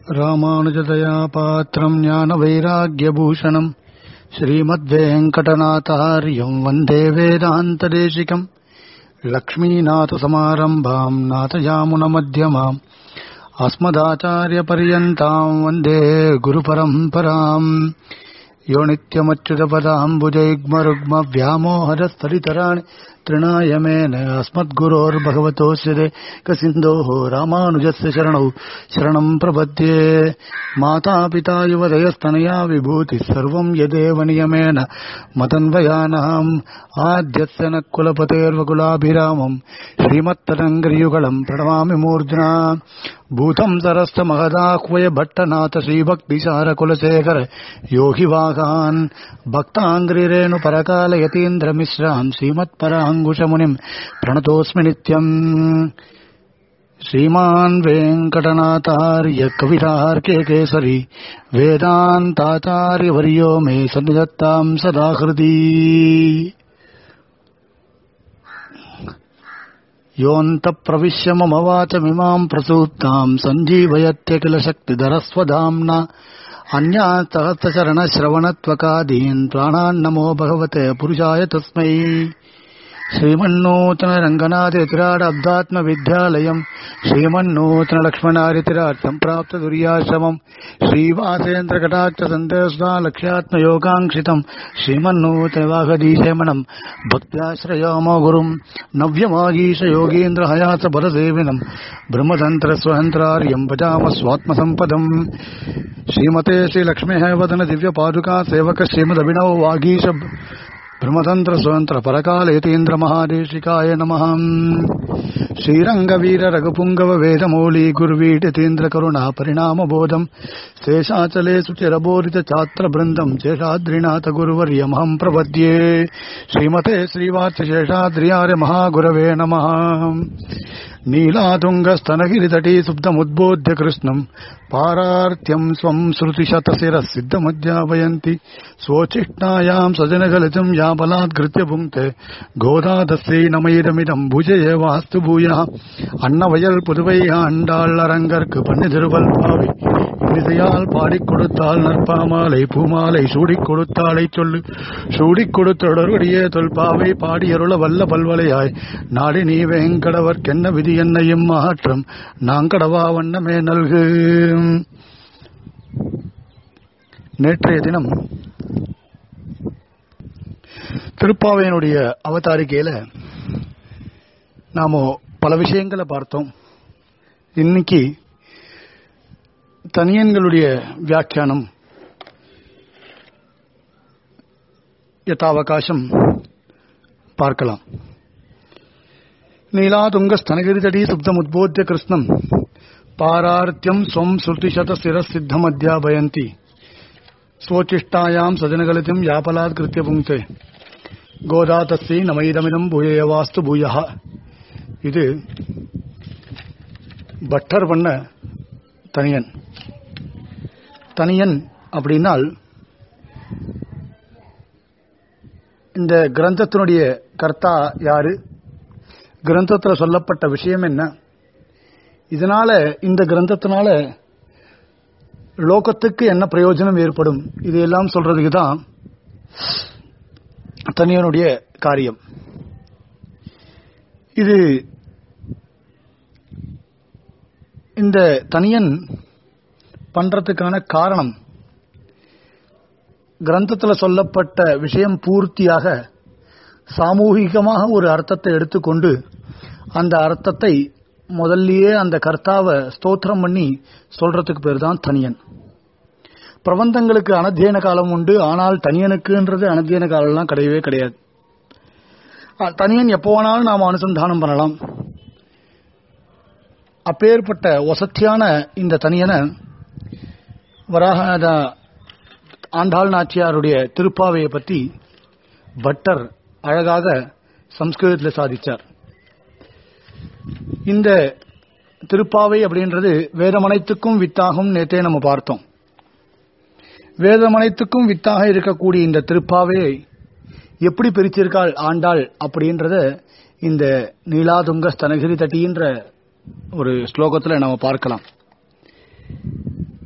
ராமானுஜதயா பாத்திரம் ஞான வைராகியபூஷணம் ஸ்ரீமத்வேங்கடநாதாரியம் வந்தே வேதாந்ததேசிகம் லக்ஷ்மீநாதசமாரம்பாம் நாதயாமுனமத்தியமாம் अस्मदाचार्यपर्यन्ताम् वन्दे गुरुपरम्पराम् यो नित्यमच्युतपदाम्बुजैग्मरुग्मव्यामोहरस्तरितराणि तृणाय मेन अस्मद्गुरोर्भगवतोऽस्य कसिन्धोः रामानुजस्य शरणौ शरणम् प्रपद्ये मातापिता युवदयस्तनया विभूतिः सर्वम् यदेव नियमेन मतन्वयानाम् आद्यस्य न कुलपतेर्वकुलाभिरामम् श्रीमत्तरङ्गर्युगलम् प्रणमामि मूर्ध्ना भूतम् सरस्त महदाह्वय भट्टनाथ श्रीभक्तिसारकुलशेखर योगिवागान् भक्ताङ्ग्रिरेणु परकालयतीन्द्रमिश्राम् श्रीमत्पराङ्कुशमुनिम् प्रणतोऽस्मि नित्यम् श्रीमान् वेङ्कटनाथार्य कवितार्के केसरी वेदान्ताचार्यवर्यो मे सन्निधत्ताम् सदा हृदि योऽन्तप्रविश्य मम वाचमिमाम् प्रसूत्ताम् सञ्जीवयत्य किल शक्तिधरस्वधाम्ना अन्यात् सहस्रचरणश्रवणत्वकादीन् प्राणान्नमो भगवते पुरुषाय तस्मै श्रीमन्नूतनरङ्गनाथितिराडब्दात्मविद्यालयम् श्रीमन्नूतनलक्ष्मणारितिराट् सम्प्राप्तदुर्याश्रमम् श्रीवासेन्द्रकटाक्षसन्देशा लक्ष्यात्मयोगाङ्क्षितम् श्रीमन्नूतनवागदीशमनम् भक्त्याश्रयामो गुरुम् नव्यमागीश योगीन्द्रहयास बलसेविनम् ब्रह्मतन्त्रस्वहन्त्रार्यम् भजाम स्वात्मसम्पदम् श्रीमते श्रीलक्ष्मेः वदन दिव्यपादुका सेवक श्रीमदभिनव वागीश ब्रह्मतन्त्र स्वतन्त्र परकाल यतीन्द्र महादेशिकाय नमः श्रीरङ्गवीर रघुपुङ्गव वेदमौली गुर्वीटतीन्द्र करुणा परिणाम बोधम् शेषाचले सुचिरबोधित छात्र वृन्दम् शेषाद्रिनाथ गुरुवर्यमहम् प्रपद्ये श्रीमते श्रीवाच्यशेषाद्र्यार्य महागुरवे नमः नीलातुङ्गस्तनगिरितटी सुब्धमुद्बोध्य कृष्णम् पारार्त्यम् स्वम् श्रुतिशतशिरः सिद्धमुद्यापयन्ति स्वोच्छिष्टायाम् सजनगलितम् या बलात्कृत्य पुङ्क्ते गोदादस्यै नमैदमिदम् भुजये वास्तु भूयः அன்னவயல் புதுவை ஆண்டாள் அரங்கற்கு பண்ணி திருவல்பாவை இசையால் பாடிக் கொடுத்தாள் நற்பாமாலை பூமாலை சூடிக் கொடுத்தாளை சொல்லு சூடிக் கொடுத்தொடருடைய தொல்பாவை பாடியருள வல்ல பல்வலையாய் நாடி நீ வேங்கடவர்க்கென்ன விதி என்னையும் மாற்றம் நாங்கடவா வண்ணமே நல்கு நேற்றைய தினம் திருப்பாவையனுடைய அவதாரிக்கையில நாம பல விஷயங்களை பார்த்தோம் இன்னைக்கு தனியன்களுடைய வியாக்கியானம் யதாவகாசம் பார்க்கலாம் நீலாதுங்க ஸ்தனகிரிதடி சுப்தம் உத்போத்திய கிருஷ்ணம் பாரார்த்தியம் ஸ்வம் ஸ்ருதிசத சிர சித்தம் அத்தியாபயந்தி ஸ்வோச்சிஷ்டாயாம் சஜனகலிதம் யாபலாத் கிருத்திய புங்கே கோதா தஸ்யை நமைதமிதம் பூயவாஸ்து பூயா இது பட்டர் பண்ண தனியன் தனியன் அப்படின்னால் இந்த கிரந்தத்தினுடைய கர்த்தா யாரு கிரந்தத்தில் சொல்லப்பட்ட விஷயம் என்ன இதனால இந்த கிரந்தத்தினால லோகத்துக்கு என்ன பிரயோஜனம் ஏற்படும் இதையெல்லாம் சொல்றதுக்கு தான் தனியனுடைய காரியம் இது இந்த தனியன் பண்றதுக்கான காரணம் கிரந்தத்தில் சொல்லப்பட்ட விஷயம் பூர்த்தியாக சாமூகிகமாக ஒரு அர்த்தத்தை எடுத்துக்கொண்டு அந்த அர்த்தத்தை முதல்லயே அந்த கர்த்தாவை ஸ்தோத்திரம் பண்ணி சொல்றதுக்கு பேர் தான் தனியன் பிரபந்தங்களுக்கு அனத்தியன காலம் உண்டு ஆனால் தனியனுக்குன்றது அனத்தியன காலம்லாம் கிடையவே கிடையாது தனியன் எப்போ வேணாலும் நாம் அனுசந்தானம் பண்ணலாம் அப்பேற்பட்ட வசத்தியான இந்த தனியனை வராக ஆண்டாள் நாச்சியாருடைய திருப்பாவையை பற்றி பட்டர் அழகாக சம்ஸ்கிருதத்தில் சாதிச்சார் இந்த திருப்பாவை அப்படின்றது வேதமனைத்துக்கும் வித்தாகும் நேத்தே நம்ம பார்த்தோம் வேதமனைத்துக்கும் வித்தாக இருக்கக்கூடிய இந்த திருப்பாவையை எப்படி பிரிச்சிருக்காள் ஆண்டாள் அப்படின்றத இந்த நீலாதுங்க ஸ்தனகிரி தட்டின்ற ஒரு ஸ்லோகத்தில் நம்ம பார்க்கலாம்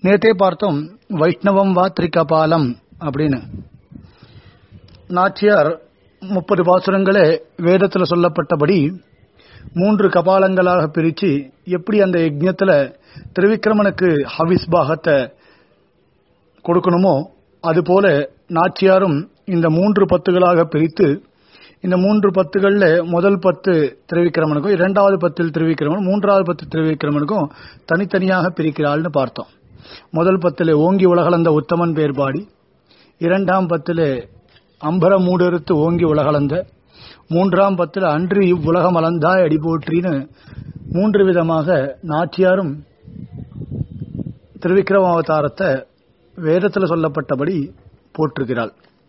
நேத்தே பார்த்தோம் வைஷ்ணவம் வா திரிகபாலம் அப்படின்னு நாச்சியார் முப்பது பாசுரங்களே வேதத்தில் சொல்லப்பட்டபடி மூன்று கபாலங்களாக பிரிச்சு எப்படி அந்த யஜ்ஞத்துல திருவிக்கிரமனுக்கு ஹவிஸ் பாகத்தை கொடுக்கணுமோ அதுபோல நாச்சியாரும் இந்த மூன்று பத்துகளாக பிரித்து இந்த மூன்று பத்துகள்ல முதல் பத்து திருவிக்கிரமனுக்கும் இரண்டாவது பத்தில் திருவிக்கிரமன் மூன்றாவது பத்து திருவிக்கிரமனுக்கும் தனித்தனியாக பிரிக்கிறாள்னு பார்த்தோம் முதல் பத்தில் ஓங்கி உலகளந்த உத்தமன் பேர்பாடி இரண்டாம் பத்தில் அம்பர மூடெடுத்து ஓங்கி உலகளந்த மூன்றாம் பத்தில் அன்று இவ்வுலகம் அளந்தாய் அடி போற்றின்னு மூன்று விதமாக நாச்சியாரும் திருவிக்கிரம அவதாரத்தை வேதத்தில் சொல்லப்பட்டபடி போட்டிருக்கிறாள்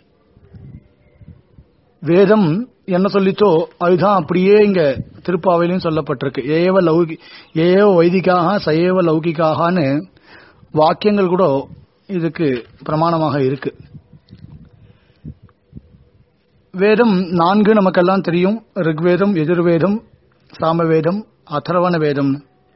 வேதம் என்ன சொல்லிச்சோ அதுதான் அப்படியே இங்க திருப்பாவையிலும் சொல்லப்பட்டிருக்கு ஏவ லௌகி ஏவ வைதிகாக சயேவ லௌகிகாகனு வாக்கியங்கள் கூட இதுக்கு பிரமாணமாக இருக்கு வேதம் நான்கு நமக்கெல்லாம் தெரியும் ரிக்வேதம் எதிர்வேதம் சாமவேதம் அதர்வண வேதம்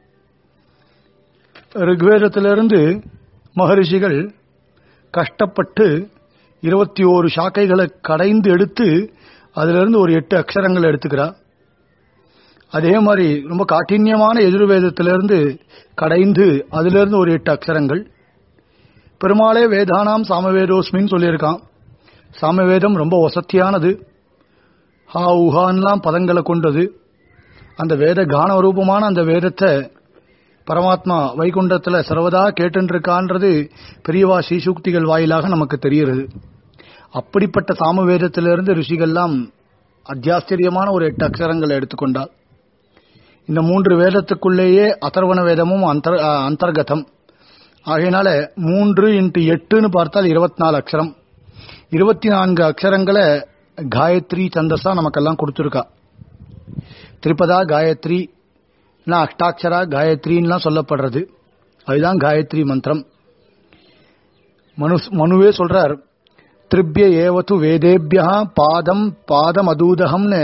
ரிக்வேதத்திலிருந்து மகரிஷிகள் கஷ்டப்பட்டு இருபத்தி ஓரு சாக்கைகளை கடைந்து எடுத்து அதிலிருந்து ஒரு எட்டு அக்ஷரங்கள் எடுத்துக்கிறா அதே மாதிரி ரொம்ப காட்டின்யமான எதிர்வேதத்திலிருந்து கடைந்து அதிலிருந்து ஒரு எட்டு அக்ஷரங்கள் பெருமாளே வேதானாம் சாமவேதோஸ்மின்னு சொல்லியிருக்கான் சாமவேதம் ரொம்ப வசத்தியானது ஹா உஹான்லாம் பதங்களை கொண்டது அந்த வேத கான ரூபமான அந்த வேதத்தை பரமாத்மா வைகுண்டத்துல சர்வதா கேட்டுருக்கான்றது பெரியவா ஸ்ரீசூக்திகள் வாயிலாக நமக்கு தெரிகிறது அப்படிப்பட்ட சாமவேதத்திலிருந்து ரிஷிகள்லாம் அத்தியாச்சரியமான ஒரு எட்டு அக்ஷரங்களை எடுத்துக்கொண்டார் இந்த மூன்று வேதத்துக்குள்ளேயே அதர்வண வேதமும் அந்தர் அந்தர்கதம் ஆகையினால மூன்று இன்ட்டு எட்டுன்னு பார்த்தால் இருபத்தி நாலு அக்ஷரம் இருபத்தி நான்கு அக்ஷரங்களை காயத்ரி சந்தஸா நமக்கெல்லாம் கொடுத்துருக்கா திரிபதா காயத்ரி அஷ்டாட்சரா காயத்ரின்லாம் சொல்லப்படுறது அதுதான் காயத்ரி மந்திரம் மனு மனுவே சொல்றார் திரிபிய ஏவத்து வேதேபியா பாதம் பாதம் அதூதகம்னு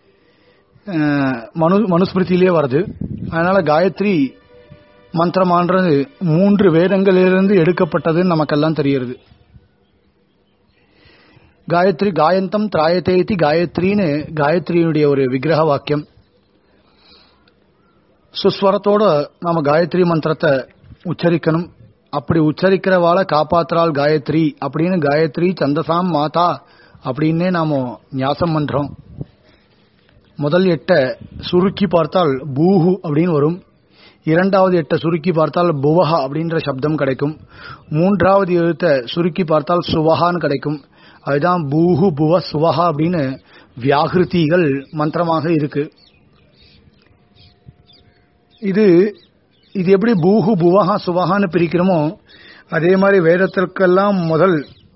மனு மனுஸ்மிருதியிலே வருது அதனால காயத்ரி மந்திரமான்றது மூன்று வேதங்களிலிருந்து எடுக்கப்பட்டதுன்னு நமக்கெல்லாம் தெரிகிறது காயத்ரி காயந்தம் திராயத்தேதி காயத்ரின்னு காயத்ரியினுடைய ஒரு விக்கிரக வாக்கியம் சுஸ்வரத்தோட நாம காயத்ரி மந்திரத்தை உச்சரிக்கணும் அப்படி உச்சரிக்கிறவாளை காப்பாத்துறாள் காயத்ரி அப்படின்னு காயத்ரி சந்தசாம் மாதா அப்படின்னே நாம ஞாசம் பண்றோம் முதல் எட்டை சுருக்கி பார்த்தால் பூஹு அப்படின்னு வரும் இரண்டாவது எட்டை சுருக்கி பார்த்தால் புவஹா அப்படின்ற சப்தம் கிடைக்கும் மூன்றாவது எழுத்தை சுருக்கி பார்த்தால் சுவஹான்னு கிடைக்கும் அதுதான் பூஹு புவ சுவஹா அப்படின்னு வியாகிருதிகள் மந்திரமாக இருக்கு இது இது எப்படி பூஹு புவஹா சுவஹான்னு பிரிக்கிறோமோ அதே மாதிரி வேதத்திற்கெல்லாம் முதல்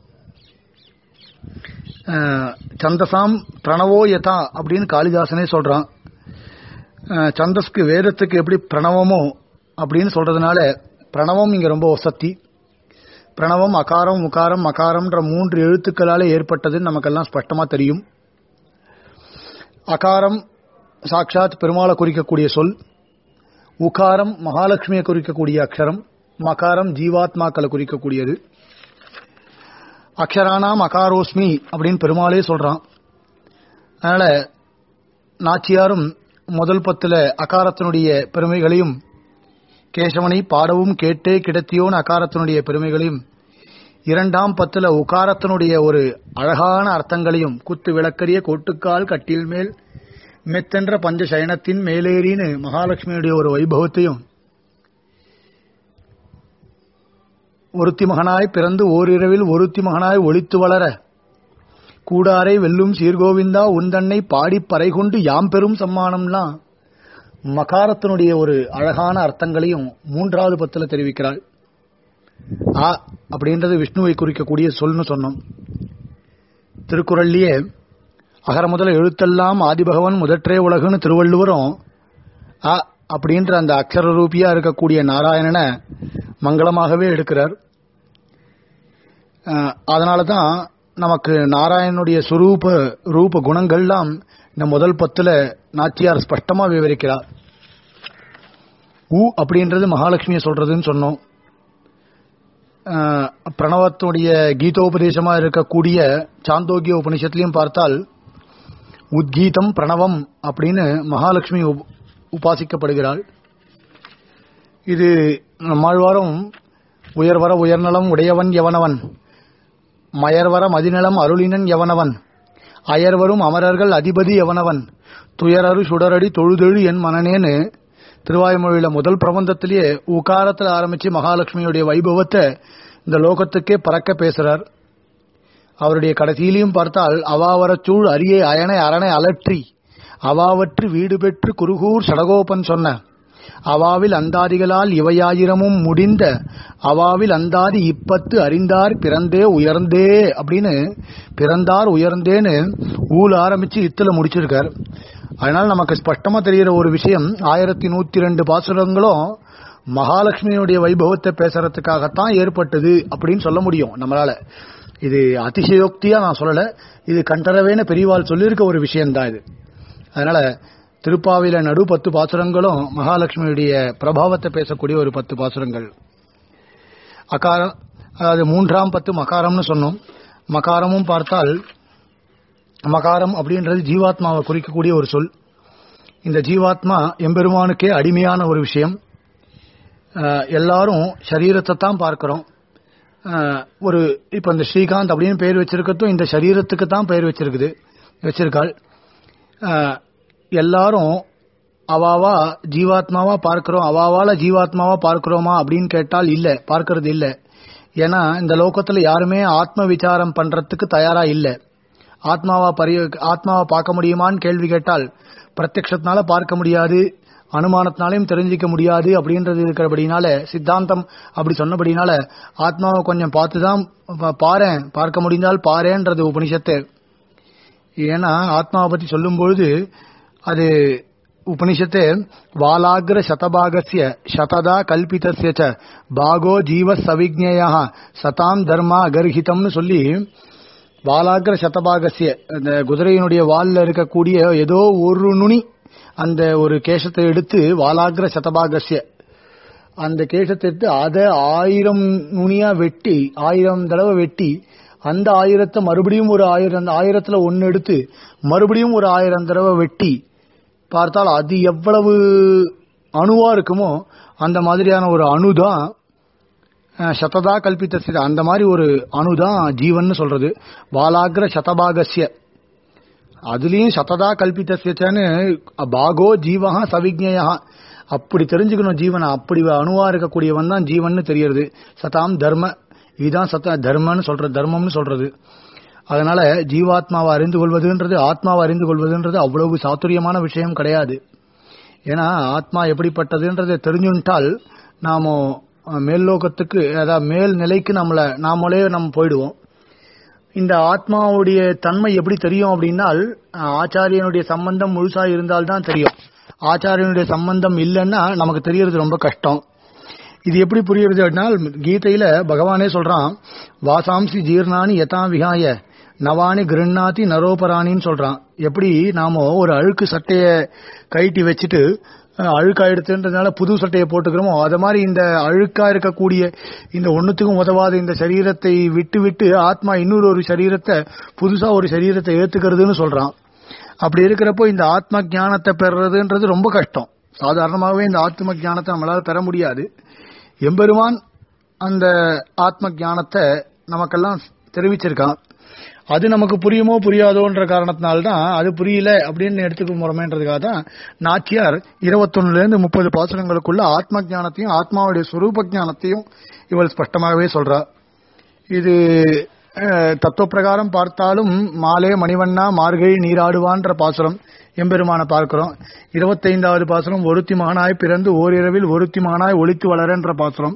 சந்தசாம் பிரணவோ யதா அப்படின்னு காளிதாசனே சொல்றான் சந்தஸ்க்கு வேதத்துக்கு எப்படி பிரணவமோ அப்படின்னு சொல்றதுனால பிரணவம் இங்க ரொம்ப வசத்தி பிரணவம் அகாரம் உகாரம் மகாரம்ன்ற மூன்று எழுத்துக்களாலே ஏற்பட்டதுன்னு நமக்கெல்லாம் ஸ்பஷ்டமா தெரியும் அகாரம் சாட்சாத் பெருமாளை குறிக்கக்கூடிய சொல் உகாரம் மகாலட்சுமியை குறிக்கக்கூடிய அக்ஷரம் மகாரம் ஜீவாத்மாக்களை குறிக்கக்கூடியது அக்ஷரானாம் அகாரோஸ்மி அப்படின்னு பெருமாளே சொல்றான் அதனால நாச்சியாரும் முதல் பத்துல அகாரத்தினுடைய பெருமைகளையும் கேசவனை பாடவும் கேட்டே கிடத்தியோன் அகாரத்தினுடைய பெருமைகளையும் இரண்டாம் பத்துல உகாரத்தினுடைய ஒரு அழகான அர்த்தங்களையும் குத்து விளக்கரிய கோட்டுக்கால் கட்டில் மேல் மெத்தென்ற பஞ்ச சயனத்தின் மேலேறின்னு மகாலட்சுமியுடைய ஒரு வைபவத்தையும் ஒருத்தி மகனாய் பிறந்து ஓரிரவில் ஒருத்தி மகனாய் ஒளித்து வளர கூடாரை வெல்லும் சீர்கோவிந்தா உந்தன்னை பாடி பறை கொண்டு யாம் பெரும் சம்மானம்லாம் மகாரத்தினுடைய ஒரு அழகான அர்த்தங்களையும் மூன்றாவது பத்துல தெரிவிக்கிறாள் ஆ அப்படின்றது விஷ்ணுவை குறிக்கக்கூடிய சொல்னு சொன்னோம் திருக்குறள்லயே அகர முதல எழுத்தெல்லாம் ஆதிபகவன் முதற்றே உலகுன்னு திருவள்ளுவரும் அ அப்படின்ற அந்த அக்ஷர ரூபியா இருக்கக்கூடிய நாராயணனை மங்களமாகவே எடுக்கிறார் அதனால தான் நமக்கு நாராயணனுடைய சுரூப ரூப குணங்கள்லாம் இந்த முதல் பத்துல நாச்சியார் ஸ்பஷ்டமா விவரிக்கிறார் ஊ அப்படின்றது மகாலட்சுமியை சொல்றதுன்னு சொன்னோம் அஹ், பிரணவத்துடைய கீதோபதேசமா இருக்கக்கூடிய சாந்தோக்கிய உபனிஷத்துலயும் பார்த்தால் உத்கீதம் பிரணவம் அப்படின்னு மகாலட்சுமி உப்- உபாசிக்கப்படுகிறாள் இது நம்மாழ்வாரும் உயர்வர உயர்நலம் உடையவன் எவனவன் மயர்வர மதிநலம் அருளினன் எவனவன் அயர்வரும் அமரர்கள் அதிபதி எவனவன் துயரரு சுடரடி தொழுதெழு என் மனநேன்னு திருவாய்மொழியில முதல் பிரபந்தத்திலேயே உகாரத்தில் ஆரம்பிச்சு மகாலட்சுமியுடைய வைபவத்தை இந்த லோகத்துக்கே பறக்க பேசுறார் அவருடைய கடைசியிலையும் பார்த்தால் அவாவரச்சூழ் அரியை அயனை அரணை அலற்றி அவாவற்று வீடு பெற்று குருகூர் சடகோபன் சொன்ன அவாவில் அந்தாதிகளால் இவையாயிரமும் முடிந்த அவாவில் அந்தாதி இப்பத்து அறிந்தார் பிறந்தே உயர்ந்தே அப்படின்னு பிறந்தார் உயர்ந்தேன்னு ஊழ ஆரம்பிச்சு இத்துல முடிச்சிருக்கார் அதனால நமக்கு ஸ்பஷ்டமா தெரிகிற ஒரு விஷயம் ஆயிரத்தி நூத்தி ரெண்டு பாசுரங்களும் மகாலட்சுமியினுடைய வைபவத்தை பேசுறதுக்காகத்தான் ஏற்பட்டது அப்படின்னு சொல்ல முடியும் நம்மளால இது அதிசயோக்தியா நான் சொல்லல இது கண்டறவேன பெரியவாள் சொல்லியிருக்க ஒரு விஷயம்தான் இது அதனால திருப்பாவில நடு பத்து பாசுரங்களும் மகாலட்சுமியுடைய பிரபாவத்தை பேசக்கூடிய ஒரு பத்து பாசுரங்கள் அகாரம் அதாவது மூன்றாம் பத்து மகாரம்னு சொன்னோம் மகாரமும் பார்த்தால் மகாரம் அப்படின்றது ஜீவாத்மாவை குறிக்கக்கூடிய ஒரு சொல் இந்த ஜீவாத்மா எம்பெருமானுக்கே அடிமையான ஒரு விஷயம் அஹ், எல்லாரும் சரீரத்தை தான் பார்க்கிறோம் அஹ், ஒரு இப்ப இந்த ஸ்ரீகாந்த் அப்படின்னு பெயர் வச்சிருக்கிறதும் இந்த சரீரத்துக்கு தான் பெயர் வச்சிருக்குது வச்சிருக்காள் அஹ், எல்லாரும் அவாவா ஜீவாத்மாவா பார்க்கிறோம் அவாவால ஜீவாத்மாவா பார்க்கிறோமா அப்படின்னு கேட்டால் இல்ல பார்க்கறது இல்ல ஏன்னா இந்த லோகத்துல யாருமே ஆத்ம விசாரம் பண்றதுக்கு தயாரா இல்ல ஆத்மாவா பரிய ஆத்மாவை பார்க்க முடியுமான்னு கேள்வி கேட்டால் பிரத்யக்ஷத்தினால பார்க்க முடியாது அனுமானத்தினாலையும் தெரிஞ்சிக்க முடியாது அப்படின்றது இருக்கிறபடினால சித்தாந்தம் அப்படி சொன்னபடினால ஆத்மாவை கொஞ்சம் பார்த்துதான் பா- பாரேன் பார்க்க முடிந்தால் பாரேன்றது உபனிஷத்து ஏன்னா ஆத்மாவை பத்தி சொல்லும் பொழுது அது உபனிஷத்து வாலாகிர சதபாகசிய சததா கல்பிதஸ்ய ச பாகோ ஜீவ சவிஜ்ஞயா சதாம் தர்மா அகர்ஹிதம்னு சொல்லி வாலாகிர சதபாகசிய அந்த குதிரையினுடைய வால்ல இருக்கக்கூடிய ஏதோ ஒரு நுனி அந்த ஒரு கேசத்தை எடுத்து வாலாகிர சதபாகசிய அந்த கேசத்தை எடுத்து அதை ஆயிரம் நுனியா வெட்டி ஆயிரம் தடவை வெட்டி அந்த ஆயிரத்தை மறுபடியும் ஒரு ஆயிரம் அந்த ஆயிரத்துல ஒன்னு எடுத்து மறுபடியும் ஒரு ஆயிரம் தடவை வெட்டி பார்த்தால் அது எவ்வளவு அணுவா இருக்குமோ அந்த மாதிரியான ஒரு அணுதான் அஹ், சததா கல்பித்த அந்த மாதிரி ஒரு அணுதான் ஜீவன் சொல்றது வாலாகிர சதபாகசிய அதுலயும் சததா கல்பித்தன்னு பாகோ ஜீவகா சவிஜயா அப்படி தெரிஞ்சுக்கணும் ஜீவனை அப்படி அணுவா இருக்கக்கூடியவன் தான் ஜீவன் தெரியறது சதாம் தர்ம இதுதான் சத்த தர்மன்னு சொல்றது தர்மம்னு சொல்றது அதனால ஜீவாத்மாவை அறிந்து கொள்வதுன்றது ஆத்மாவை அறிந்து கொள்வதுன்றது அவ்வளவு சாத்துரியமான விஷயம் கிடையாது ஏன்னா ஆத்மா எப்படிப்பட்டதுன்றதை தெரிஞ்சுட்டால் நாம அஹ், மேல் லோகத்துக்கு அதாவது மேல் நிலைக்கு நம்மள நாமளே நம்ம போயிடுவோம் இந்த ஆத்மாவுடைய தன்மை எப்படி தெரியும் அப்படின்னால் அஹ், ஆச்சாரியனுடைய சம்பந்தம் முழுசா இருந்தால்தான் தெரியும் ஆச்சாரியனுடைய சம்பந்தம் இல்லைன்னா நமக்கு தெரியறது ரொம்ப கஷ்டம் இது எப்படி புரியுறது அப்படின்னால் கீதையில பகவானே சொல்றான் வாசாம்சி ஜீர்ணானி யதா விகாய நவானி கிருண்ணாதி நரோபராணின்னு சொல்றான் எப்படி நாம ஒரு அழுக்கு சட்டைய கைட்டி வச்சுட்டு அஹ், அழுக்கா எடுத்துன்றதுனால புது சட்டையை போட்டுக்கிறோமோ அது மாதிரி இந்த அழுக்கா இருக்கக்கூடிய இந்த ஒண்ணுத்துக்கும் உதவாத இந்த சரீரத்தை விட்டு விட்டு ஆத்மா இன்னொரு ஒரு சரீரத்தை புதுசா ஒரு சரீரத்தை ஏத்துக்கிறதுன்னு சொல்றான் அப்படி இருக்கிறப்போ இந்த ஆத்ம ஞானத்தை பெறுறதுன்றது ரொம்ப கஷ்டம் சாதாரணமாகவே இந்த ஆத்ம ஞானத்தை நம்மளால பெற முடியாது எம்பெருமான் அந்த ஆத்ம ஞானத்தை நமக்கெல்லாம் தெரிவிச்சிருக்கான் அது நமக்கு புரியுமோ புரியாதோன்ற காரணத்தினால்தான் அது புரியல அப்படின்னு எடுத்துக்க முறமேன்றதுக்காக தான் நாச்சியார் இருபத்தொன்னுல இருந்து முப்பது பாசனங்களுக்குள்ள ஆத்ம ஞானத்தையும் ஆத்மாவுடைய சுரூப ஞானத்தையும் இவள் ஸ்பஷ்டமாகவே சொல்றா இது அஹ், தத்துவ பிரகாரம் பார்த்தாலும் மாலே மணிவண்ணா மார்கழி நீராடுவான்ற பாசுரம் எம்பெருமான பார்க்கிறோம் இருபத்தைந்தாவது பாசுரம் ஒருத்தி மகனாய் பிறந்து ஓரிரவில் ஒருத்தி மகனாய் ஒளித்து வளரன்ற பாசுரம்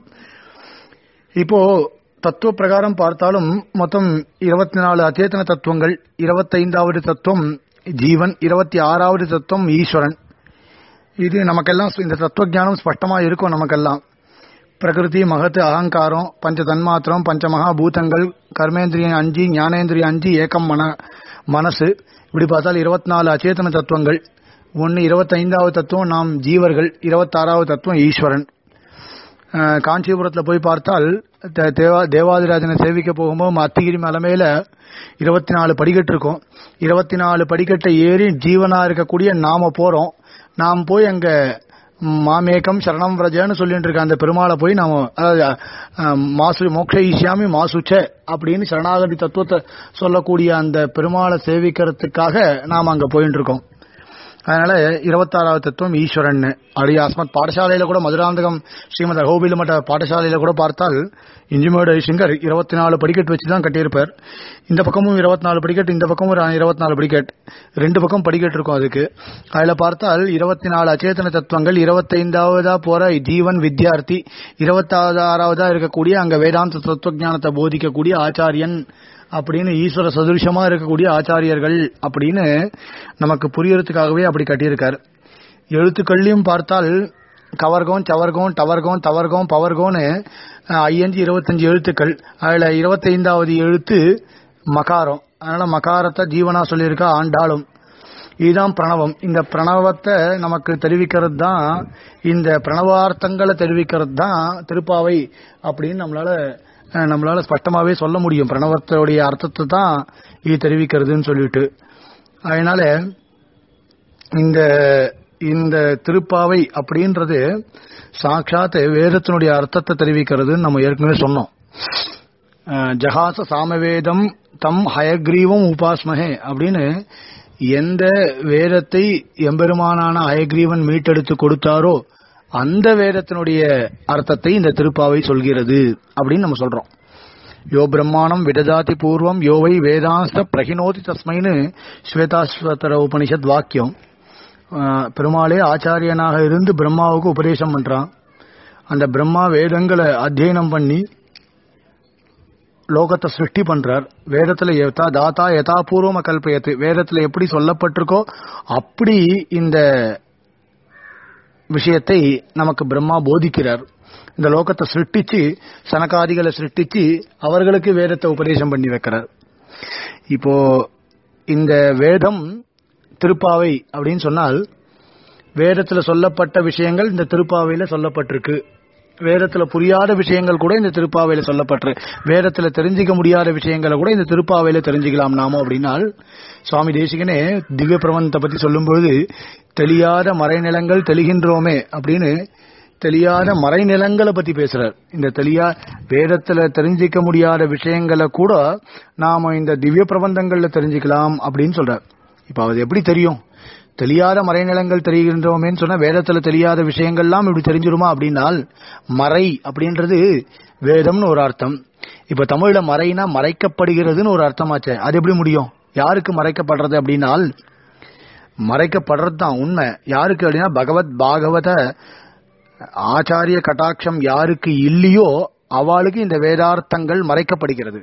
இப்போ தத்துவ பிரகாரம் பார்த்தாலும் மொத்தம் இருபத்தி நாலு அச்சேதன தத்துவங்கள் இருபத்தைந்தாவது தத்துவம் ஜீவன் இருபத்தி ஆறாவது தத்துவம் ஈஸ்வரன் இது நமக்கெல்லாம் இந்த தத்துவ ஞானம் ஸ்பஷ்டமா இருக்கும் நமக்கெல்லாம் பிரகிருதி மகத்து அகங்காரம் பஞ்ச தன்மாத்திரம் பஞ்ச மகாபூதங்கள் கர்மேந்திரியம் அஞ்சு ஞானேந்திரியம் அஞ்சு ஏக்கம் மன மனசு இப்படி பார்த்தால் இருபத்தி நாலு அச்சேதன தத்துவங்கள் ஒன்னு இருபத்தைந்தாவது தத்துவம் நாம் ஜீவர்கள் இருபத்தாறாவது தத்துவம் ஈஸ்வரன் அஹ், காஞ்சிபுரத்துல போய் பார்த்தால் தே- தேவா- தேவாதிராஜனை சேவிக்க போகும்போது அத்திகிரி மலை மேல இருபத்தி நாலு படிக்கட்டு இருக்கும் இருபத்தி நாலு படிக்கட்டை ஏறி ஜீவனா இருக்கக்கூடிய நாம போறோம் நாம் போய் அங்க மாமேகம் சரணம் விரஜன்னு சொல்லிட்டு இருக்க அந்த பெருமாளை போய் நாம அதாவது, அஹ், மாசு மோக்ஷ ஈஷாமி மாசுச்ச அப்படின்னு சரணாகதி தத்துவத்தை சொல்லக்கூடிய அந்த பெருமாளை சேவிக்கிறதுக்காக நாம் அங்க போயிட்டு இருக்கோம் அதனால இருபத்தாறாவது தத்துவம் ஈஸ்வரன் அப்படி அஸ்மத் பாடசாலையில கூட மதுராந்தகம் ஸ்ரீமத் அகோபில மட்ட பாடசாலையில கூட பார்த்தால் இஞ்சிமேடு ஐசிங்கர் இருபத்தி நாலு படிக்கட் வச்சு தான் கட்டியிருப்பார் இந்த பக்கமும் இருபத்தி நாலு படிக்கட் இந்த பக்கமும் இருபத்தி நாலு படிக்கட் ரெண்டு பக்கம் படிக்கட் இருக்கும் அதுக்கு அதுல பார்த்தால் இருபத்தி நாலு அச்சேதன தத்துவங்கள் இருபத்தைந்தாவதா போற ஜீவன் வித்யார்த்தி இருபத்தாவது ஆறாவதா இருக்கக்கூடிய அங்க வேதாந்த தத்துவஞானத்தை போதிக்கக்கூடிய ஆச்சாரியன் அப்படின்னு ஈஸ்வர சதுருஷமா இருக்கக்கூடிய ஆச்சாரியர்கள் அப்படின்னு நமக்கு புரியறதுக்காகவே அப்படி கட்டியிருக்கார் எழுத்துக்கள்லையும் பார்த்தால் கவர்கோன் சவர்கோன் டவர்கோன் தவர்கோன் பவர்கோன்னு அஹ், ஐயஞ்சு இருபத்தஞ்சு எழுத்துக்கள் அதுல இருபத்தைந்தாவது எழுத்து மகாரம் அதனால மகாரத்தை ஜீவனா சொல்லியிருக்கா ஆண்டாளும் இதுதான் பிரணவம் இந்த பிரணவத்தை நமக்கு தெரிவிக்கிறது தான் இந்த பிரணவார்த்தங்களை தெரிவிக்கிறது தான் திருப்பாவை அப்படின்னு நம்மளால அஹ், நம்மளால ஸ்பஷ்டமாவே சொல்ல முடியும் பிரணவத்தோடைய அர்த்தத்தை தான் இது தெரிவிக்கிறதுன்னு சொல்லிட்டு அதனால இந்த இந்த திருப்பாவை அப்படின்றது சாட்சாத் வேதத்தினுடைய அர்த்தத்தை தெரிவிக்கிறதுன்னு நம்ம ஏற்கனவே சொன்னோம் அஹ், ஜகாச சாமவேதம் தம் ஹயக்ரீவம் உபாஸ்மஹே அப்படின்னு எந்த வேதத்தை எம்பெருமானான ஹயக்ரீவன் மீட்டெடுத்து கொடுத்தாரோ அந்த வேதத்தினுடைய அர்த்தத்தை இந்த திருப்பாவை சொல்கிறது அப்படின்னு நம்ம சொல்றோம் யோ பிரம்மாணம் விடதாதி பூர்வம் யோவை வேதாஸ்த பிரகினோதி தஸ்மைன்னு ஸ்வேதாஸ்வதர உபனிஷத் வாக்கியம் அஹ், பெருமாளே ஆச்சாரியனாக இருந்து பிரம்மாவுக்கு உபதேசம் பண்றான் அந்த பிரம்மா வேதங்களை அத்தியனம் பண்ணி லோகத்தை சிருஷ்டி பண்றார் வேதத்துல யதா தாத்தா யதாபூர்வம கல்பயத்து வேதத்துல எப்படி சொல்லப்பட்டிருக்கோ அப்படி இந்த விஷயத்தை நமக்கு பிரம்மா போதிக்கிறார் இந்த லோகத்தை சிருஷ்டிச்சு சனகாதிகளை சிருஷ்டிச்சு அவர்களுக்கு வேதத்தை உபதேசம் பண்ணி வைக்கிறார் இப்போ இந்த வேதம் திருப்பாவை அப்படின்னு சொன்னால் வேதத்துல சொல்லப்பட்ட விஷயங்கள் இந்த திருப்பாவையில சொல்லப்பட்டிருக்கு வேதத்துல புரியாத விஷயங்கள் கூட இந்த திருப்பாவையில சொல்லப்பட்டிருக்கு வேதத்துல தெரிஞ்சுக்க முடியாத விஷயங்களை கூட இந்த திருப்பாவையில தெரிஞ்சுக்கலாம் நாம அப்படின்னால் சுவாமி தேசிகனே திவ்ய பிரபந்தத்தை பத்தி சொல்லும்பொழுது தெரியாத மறைநிலங்கள் தெளிகின்றோமே அப்படின்னு தெரியாத மறைநிலங்களை பத்தி பேசுறார் இந்த தெரியா வேதத்துல தெரிஞ்சிக்க முடியாத விஷயங்களை கூட நாம இந்த திவ்ய பிரபந்தங்கள்ல தெரிஞ்சுக்கலாம் அப்படின்னு சொல்றார் இப்ப அது எப்படி தெரியும் தெரியாத மறைநிலங்கள் தெரிகின்றோமேன்னு சொன்னா வேதத்துல தெரியாத விஷயங்கள்லாம் இப்படி தெரிஞ்சிருமா அப்படின்னால் மறை அப்படின்றது வேதம்னு ஒரு அர்த்தம் இப்ப தமிழ்ல மறைனா மறைக்கப்படுகிறதுன்னு ஒரு அர்த்தமாச்சே அது எப்படி முடியும் யாருக்கு மறைக்கப்படுறது அப்படின்னால் மறைக்கப்படுறது தான் உண்மை யாருக்கு அப்படின்னா பகவத் பாகவத ஆச்சாரிய கட்டாட்சம் யாருக்கு இல்லையோ அவளுக்கு இந்த வேதார்த்தங்கள் மறைக்கப்படுகிறது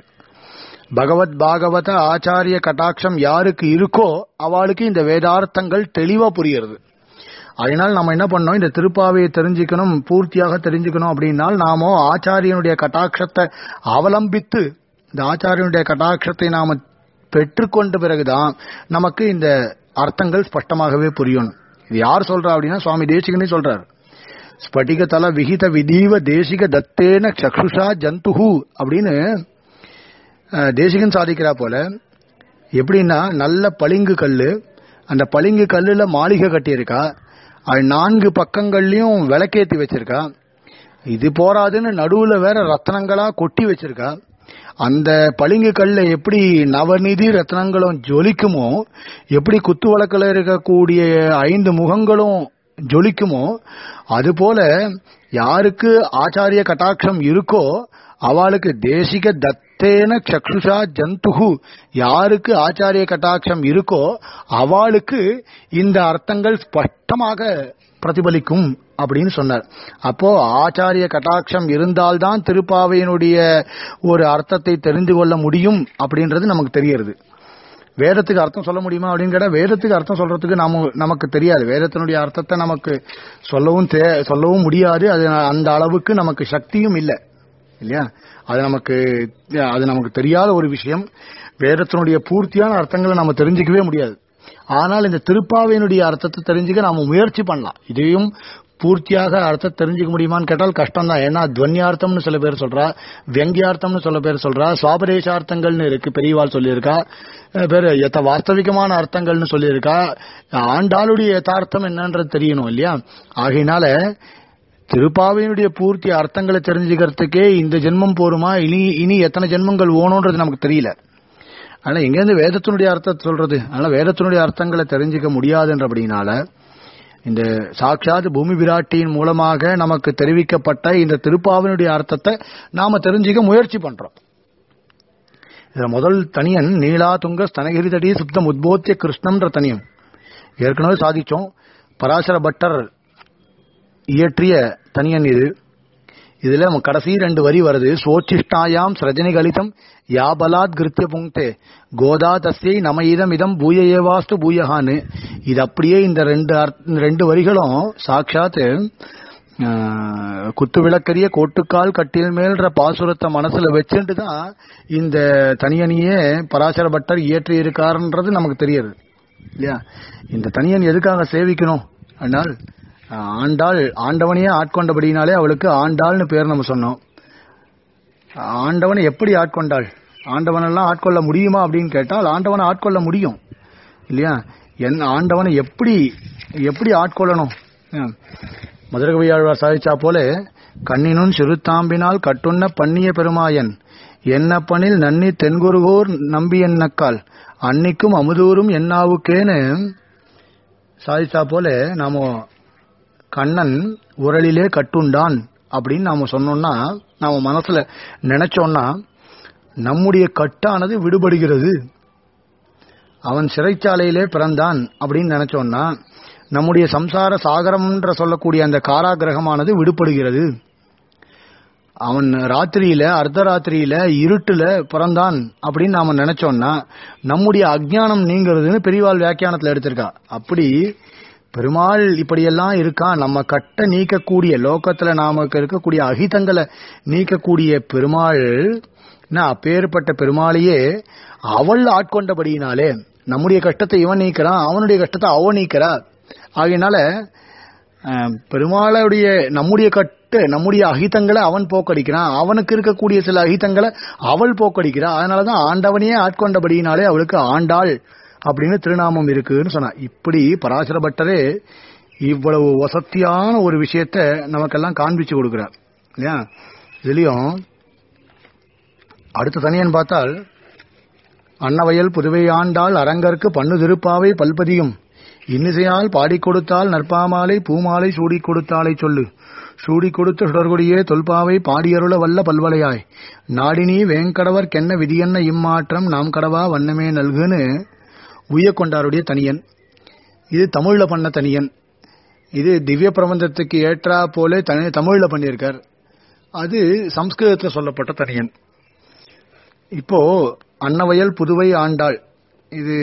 பகவத் பாகவத ஆச்சாரிய கட்டாட்சம் யாருக்கு இருக்கோ அவளுக்கு இந்த வேதார்த்தங்கள் தெளிவா புரிகிறது அதனால் நம்ம என்ன பண்ணோம் இந்த திருப்பாவையை தெரிஞ்சுக்கணும் பூர்த்தியாக தெரிஞ்சுக்கணும் அப்படின்னால் நாம ஆச்சாரியனுடைய கட்டாட்சத்தை அவலம்பித்து இந்த ஆச்சாரியனுடைய கட்டாட்சத்தை நாம பெற்றுக்கொண்ட பிறகுதான் நமக்கு இந்த அர்த்தங்கள் ஸ்பஷ்டமாகவே புரியணும் இது யார் சொல்றா அப்படின்னா சுவாமி தேசிகனே சொல்றார் ஸ்பட்டிக தல விகித விதீவ தேசிக தத்தேன சக்ஷுஷா ஜந்துஹு அப்படின்னு அஹ், தேசிகன் சாதிக்கிறா போல எப்படின்னா நல்ல பளிங்கு கல்லு அந்த பளிங்கு கல்லுல மாளிகை கட்டியிருக்கா அது நான்கு பக்கங்கள்லயும் விளக்கேத்தி வச்சிருக்கா இது போராதுன்னு நடுவுல வேற ரத்னங்களா கொட்டி வச்சிருக்கா அந்த பளிங்கு கல்ல எப்படி நவநிதி ரத்னங்களும் ஜொலிக்குமோ எப்படி குத்து வழக்கில் இருக்கக்கூடிய ஐந்து முகங்களும் ஜொலிக்குமோ அதுபோல யாருக்கு ஆச்சாரிய கட்டாட்சம் இருக்கோ அவளுக்கு தேசிக தத்தேன சக்ஷுஷா ஜந்துகு யாருக்கு ஆச்சாரிய கட்டாட்சம் இருக்கோ அவளுக்கு இந்த அர்த்தங்கள் ஸ்பஷ்டமாக பிரதிபலிக்கும் அப்படின்னு சொன்னார் அப்போ ஆச்சாரிய கட்டாட்சம் இருந்தால்தான் திருப்பாவையினுடைய ஒரு அர்த்தத்தை தெரிந்து கொள்ள முடியும் அப்படின்றது நமக்கு தெரியறது வேதத்துக்கு அர்த்தம் சொல்ல முடியுமா அப்படின்னு கேட்டா வேதத்துக்கு அர்த்தம் சொல்றதுக்கு நாம நமக்கு தெரியாது வேதத்தினுடைய அர்த்தத்தை நமக்கு சொல்லவும் தே- சொல்லவும் முடியாது அது அந்த அளவுக்கு நமக்கு சக்தியும் இல்லை இல்லையா அது நமக்கு அது நமக்கு தெரியாத ஒரு விஷயம் வேதத்தினுடைய பூர்த்தியான அர்த்தங்களை நம்ம தெரிஞ்சுக்கவே முடியாது ஆனால் இந்த திருப்பாவையினுடைய அர்த்தத்தை தெரிஞ்சுக்க நாம முயற்சி பண்ணலாம் இதையும் பூர்த்தியாக அர்த்தம் தெரிஞ்சுக்க முடியுமான்னு கேட்டால் கஷ்டம் தான் ஏன்னா துவன்யார்த்தம்னு சில பேர் சொல்றா வியங்கியார்த்தம்னு சில பேர் சொல்றா சுவாபதேசார்த்தங்கள்னு இருக்கு பெரியவாள் சொல்லியிருக்கா அஹ் பேர் எத்த வாஸ்தவிகமான அர்த்தங்கள்னு சொல்லியிருக்கா ஆண்டாளுடைய யதார்த்தம் என்னன்றது தெரியணும் இல்லையா ஆகையினால திருப்பாவையினுடைய பூர்த்தி அர்த்தங்களை தெரிஞ்சுக்கிறதுக்கே இந்த ஜென்மம் போருமா இனி இனி எத்தனை ஜென்மங்கள் ஓணுன்றது நமக்கு தெரியல ஆனா எங்கேருந்து வேதத்தினுடைய அர்த்தத்தை சொல்றது அதனால வேதத்தினுடைய அர்த்தங்களை தெரிஞ்சுக்க முடியாதுன்றபடினால இந்த சாட்சாத் பூமி விராட்டியின் மூலமாக நமக்கு தெரிவிக்கப்பட்ட இந்த திருப்பாவினுடைய அர்த்தத்தை நாம தெரிஞ்சுக்க முயற்சி பண்றோம் இதுல முதல் தனியன் நீலா துங்க ஸ்தனகிரி தடி சுப்தம் உத்போத்திய கிருஷ்ணம்ன்ற தனியம் ஏற்கனவே சாதிச்சோம் பராசர பட்டர் இயற்றிய தனியன் இது இதுல நம்ம கடைசி ரெண்டு வரி வருது சோச்சிஷ்டாயாம் சரஜனி கலிதம் யாபலாத் கிருத்திய புங்கே கோதா தஸ்யை நம இதம் இதம் பூய ஏவாஸ்து பூயஹான்னு இது அப்படியே இந்த ரெண்டு அர்த்த- இந்த ரெண்டு வரிகளும் சாட்சாத் ஆஹ், குத்து விளக்கரிய கோட்டுக்கால் கட்டில் மேல்ற பாசுரத்தை மனசுல வச்சுட்டு தான் இந்த தனியனியே பராசர பட்டர் இயற்றி இருக்காருன்றது நமக்கு தெரியுது இல்லையா இந்த தனியன் எதுக்காக சேவிக்கணும் ஆனால் ஆஹ், ஆண்டாள் ஆண்டவனையே ஆட்கொண்டபடினாலே அவளுக்கு ஆண்டாள்னு பேர் நம்ம சொன்னோம் ஆண்டவனை எப்படி ஆட்கொண்டாள் ஆண்டவனெல்லாம் ஆட்கொள்ள முடியுமா அப்படின்னு கேட்டால் ஆண்டவனை ஆட்கொள்ள முடியும் இல்லையா என் ஆண்டவனை எப்படி எப்படி ஆட்கொள்ளணும் ஆஹ், மதுரகவியாழ்வார் சாதிச்சா போல கண்ணினும் சிறுத்தாம்பினால் கட்டுண்ண பண்ணிய பெருமாயன் என்னப்பனில் நன்னி தென்குருகோர் நம்பி என்னக்கால் அன்னிக்கும் அமுதூரும் என்னாவுக்கேன்னு சாதிச்சா போல நாம கண்ணன் உரலிலே கட்டுண்டான் அப்படின்னு நாம சொன்னோம்னா நாம மனசுல நினைச்சோம்னா நம்முடைய கட்டானது விடுபடுகிறது அவன் சிறைச்சாலையிலே பிறந்தான் அப்படின்னு நினைச்சோம்னா நம்முடைய சம்சார சாகரம்ன்ற சொல்லக்கூடிய அந்த காராகிரகமானது விடுபடுகிறது அவன் ராத்திரியில அர்த்தராத்திரியில இருட்டுல பிறந்தான் அப்படின்னு நாம நினைச்சோம்னா நம்முடைய அஜ்ஞானம் நீங்கிறதுன்னு பெரியவாள் வியாக்கியானத்துல எடுத்திருக்கா அப்படி பெருமாள் இப்படியெல்லாம் இருக்கான் நம்ம கட்ட நீக்கக்கூடிய லோகத்துல நாமக்கு இருக்கக்கூடிய அகிதங்களை நீக்கக்கூடிய பெருமாள் என்ன அப்பேற்பட்ட பெருமாளையே அவள் ஆட்கொண்டபடியினாலே நம்முடைய கஷ்டத்தை இவன் நீக்கிறான் அவனுடைய கஷ்டத்தை அவன் நீக்கிறா ஆகையினால அஹ், பெருமாளுடைய நம்முடைய கட்டு நம்முடைய அகிதங்களை அவன் போக்கடிக்கிறான் அவனுக்கு இருக்கக்கூடிய சில அகிதங்களை அவள் போக்கடிக்கிறா அதனாலதான் ஆண்டவனையே ஆட்கொண்டபடியினாலே அவளுக்கு ஆண்டாள் அப்படின்னு திருநாமம் இருக்குன்னு சொன்னா இப்படி பராசர பட்டரே இவ்வளவு வசத்தியான ஒரு விஷயத்த நமக்கெல்லாம் காண்பிச்சு கொடுக்கிறார் இல்லையா இதுலயும் அடுத்த தனியன் பார்த்தால் அன்னவயல் புதுவை ஆண்டாள் அரங்கற்கு பண்ணு திருப்பாவை பல்பதியும் இன்னிசையால் பாடிக் கொடுத்தால் நற்பாமாலை பூமாலை சூடிக் கொடுத்தாலை சொல்லு சூடிக் கொடுத்த சுடர்கொடியே தொல்பாவை பாடியருள வல்ல பல்வலையாய் நாடினி வேங்கடவர் கென்ன விதியன்ன இம்மாற்றம் நாம் கடவா வண்ணமே நல்குன்னு உய்ய கொண்டாருடைய தனியன் இது தமிழ்ல பண்ண தனியன் இது திவ்ய பிரபந்தத்துக்கு ஏற்றா போல தனி தமிழ்ல பண்ணியிருக்கார் அது சம்ஸ்கிருதத்துல சொல்லப்பட்ட தனியன் இப்போ அன்னவயல் புதுவை ஆண்டாள் இது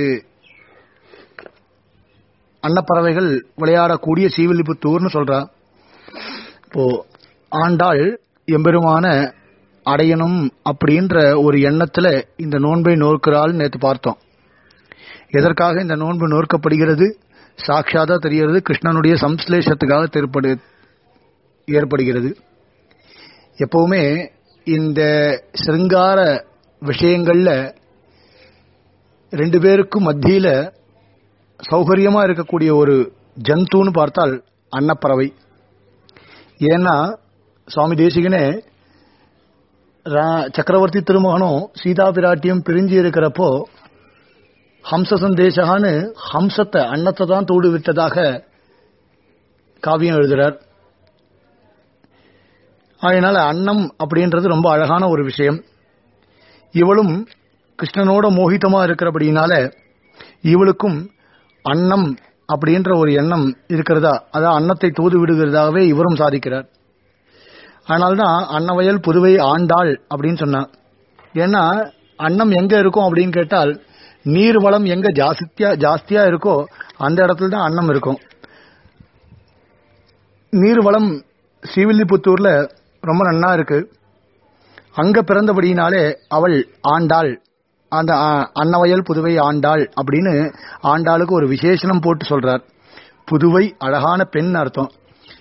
அன்னப்பறவைகள் விளையாடக்கூடிய சீவில்லிபுத்தூர்னு சொல்றா இப்போ ஆண்டாள் எம்பெருமான அடையணும் அப்படின்ற ஒரு எண்ணத்துல இந்த நோன்பை நோக்கிறாள் நேத்து பார்த்தோம் எதற்காக இந்த நோன்பு நோக்கப்படுகிறது சாட்சாதா தெரிகிறது கிருஷ்ணனுடைய சம்ஸ்லேஷத்துக்காக தெற்படு ஏற்படுகிறது எப்பவுமே இந்த சிருங்கார விஷயங்கள்ல ரெண்டு பேருக்கும் மத்தியில சௌகரியமா இருக்கக்கூடிய ஒரு ஜந்துன்னு பார்த்தால் அன்னப்பறவை ஏன்னா சுவாமி தேசிகனே ரா- சக்கரவர்த்தி திருமகனும் சீதா பிராட்டியும் பிரிஞ்சு இருக்கிறப்போ ஹம்ச சந்தேசகான்னு ஹம்சத்தை அன்னத்தை தான் தூடு விட்டதாக காவியம் எழுதுறார் அதனால அன்னம் அப்படின்றது ரொம்ப அழகான ஒரு விஷயம் இவளும் கிருஷ்ணனோட மோகிதமா இருக்கிறபடினால இவளுக்கும் அன்னம் அப்படின்ற ஒரு எண்ணம் இருக்கிறதா அதான் அன்னத்தை தூது விடுகிறதாகவே இவரும் சாதிக்கிறார் அதனால்தான் அன்னவயல் புதுவை ஆண்டாள் அப்படின்னு சொன்னான் ஏன்னா அன்னம் எங்க இருக்கும் அப்படின்னு கேட்டால் நீர் வளம் எங்க ஜாஸ்தியா ஜாஸ்தியா இருக்கோ அந்த இடத்துல தான் அன்னம் இருக்கும் நீர் வளம் ஸ்ரீவில்லிபுத்தூர்ல ரொம்ப நன்னா இருக்கு அங்க பிறந்தபடியினாலே அவள் ஆண்டாள் அந்த ஆ, அன்னவயல் புதுவை ஆண்டாள் அப்படின்னு ஆண்டாளுக்கு ஒரு விசேஷனம் போட்டு சொல்றார் புதுவை அழகான பெண் அர்த்தம்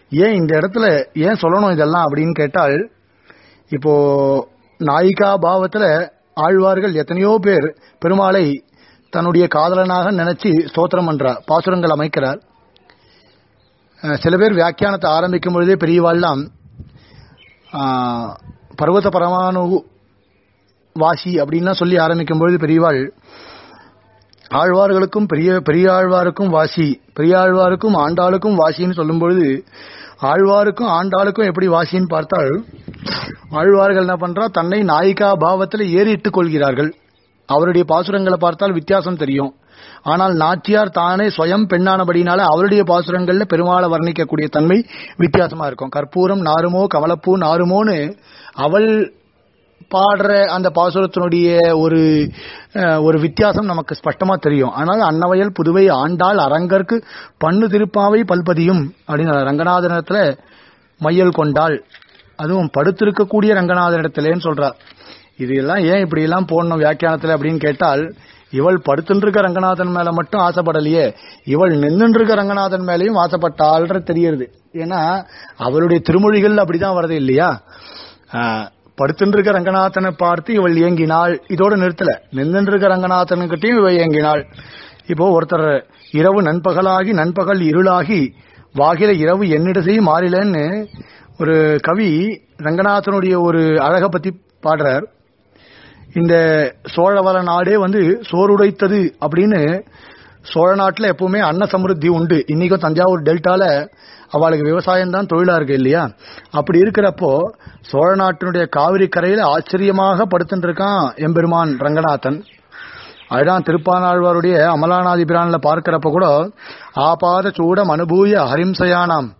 ஏன் இந்த இடத்துல ஏன் சொல்லணும் இதெல்லாம் அப்படின்னு கேட்டால் இப்போ நாயிகா பாவத்துல ஆழ்வார்கள் எத்தனையோ பேர் பெருமாளை தன்னுடைய காதலனாக நினைச்சு ஸ்தோத்திரம் பண்றார் பாசுரங்கள் அமைக்கிறார் அஹ் சில பேர் வியாக்கியானத்தை ஆரம்பிக்கும் பொழுதே பெரியவாள்லாம் ஆஹ், பர்வத பரமானு வாசி அப்படின்லாம் சொல்லி ஆரம்பிக்கும் பொழுது பெரியவாள் ஆழ்வார்களுக்கும் பெரிய பெரியாழ்வாருக்கும் வாசி பெரியாழ்வாருக்கும் ஆண்டாளுக்கும் வாசின்னு சொல்லும் பொழுது ஆழ்வாருக்கும் ஆண்டாளுக்கும் எப்படி வாசின்னு பார்த்தால் ஆழ்வார்கள் என்ன பண்றா தன்னை நாயிகா பாவத்தில் ஏறிட்டுக் கொள்கிறார்கள் அவருடைய பாசுரங்களை பார்த்தால் வித்தியாசம் தெரியும் ஆனால் நாச்சியார் தானே சுயம் பெண்ணானபடினால அவருடைய பாசுரங்கள்ல பெருமாளை வர்ணிக்கக்கூடிய தன்மை வித்தியாசமா இருக்கும் கற்பூரம் நாருமோ கமலப்பூ நாருமோன்னு அவள் பாடுற அந்த பாசுரத்தினுடைய ஒரு அஹ், ஒரு வித்தியாசம் நமக்கு ஸ்பஷ்டமா தெரியும் ஆனால் அன்னவயல் புதுவை ஆண்டாள் அரங்கற்கு பண்ணு திருப்பாவை பல்பதியும் அப்படின்னு ரங்கநாதனத்துல மையல் கொண்டாள் அதுவும் படுத்திருக்கக்கூடிய ரங்கநாதனிடத்திலேன்னு சொல்றார் இது எல்லாம் ஏன் இப்படி எல்லாம் போடணும் வியாக்கியானத்துல அப்படின்னு கேட்டால் இவள் படுத்துட்டு இருக்க ரங்கநாதன் மேல மட்டும் ஆசைப்படலையே இவள் நின்னுட்டு இருக்க ரங்கநாதன் மேலயும் ஆசைப்பட்டாள்ன்ற தெரியுது ஏன்னா அவளுடைய திருமொழிகள் அப்படிதான் வருது இல்லையா ஆஹ், படுத்துட்டு இருக்க ரங்கநாதனை பார்த்து இவள் இயங்கினாள் இதோட நிறுத்தல நின்னுட்டு இருக்க ரங்கநாதனுக்கிட்டையும் இவள் இயங்கினாள் இப்போ ஒருத்தர் இரவு நண்பகலாகி நண்பகல் இருளாகி வாகில இரவு என்னிடசை மாறிலன்னு ஒரு கவி ரங்கநாதனுடைய ஒரு அழக பத்தி பாடுறார் இந்த சோழவள நாடே வந்து சோறுடைத்தது அப்படின்னு சோழ நாட்டுல எப்பவுமே அன்ன சமிருத்தி உண்டு இன்னைக்கும் தஞ்சாவூர் டெல்டால அவளுக்கு விவசாயம் தான் தொழிலா இருக்கு இல்லையா அப்படி இருக்கிறப்போ சோழ நாட்டினுடைய காவிரி கரையில ஆச்சரியமாக படுத்துட்டு இருக்கான் எம்பெருமான் ரங்கநாதன் அதுதான் திருப்பானாழ்வாருடைய அமலானாதி பிரான்ல பார்க்கிறப்ப கூட ஆபாத சூடம் அனுபூய ஹரிம்சயானாம்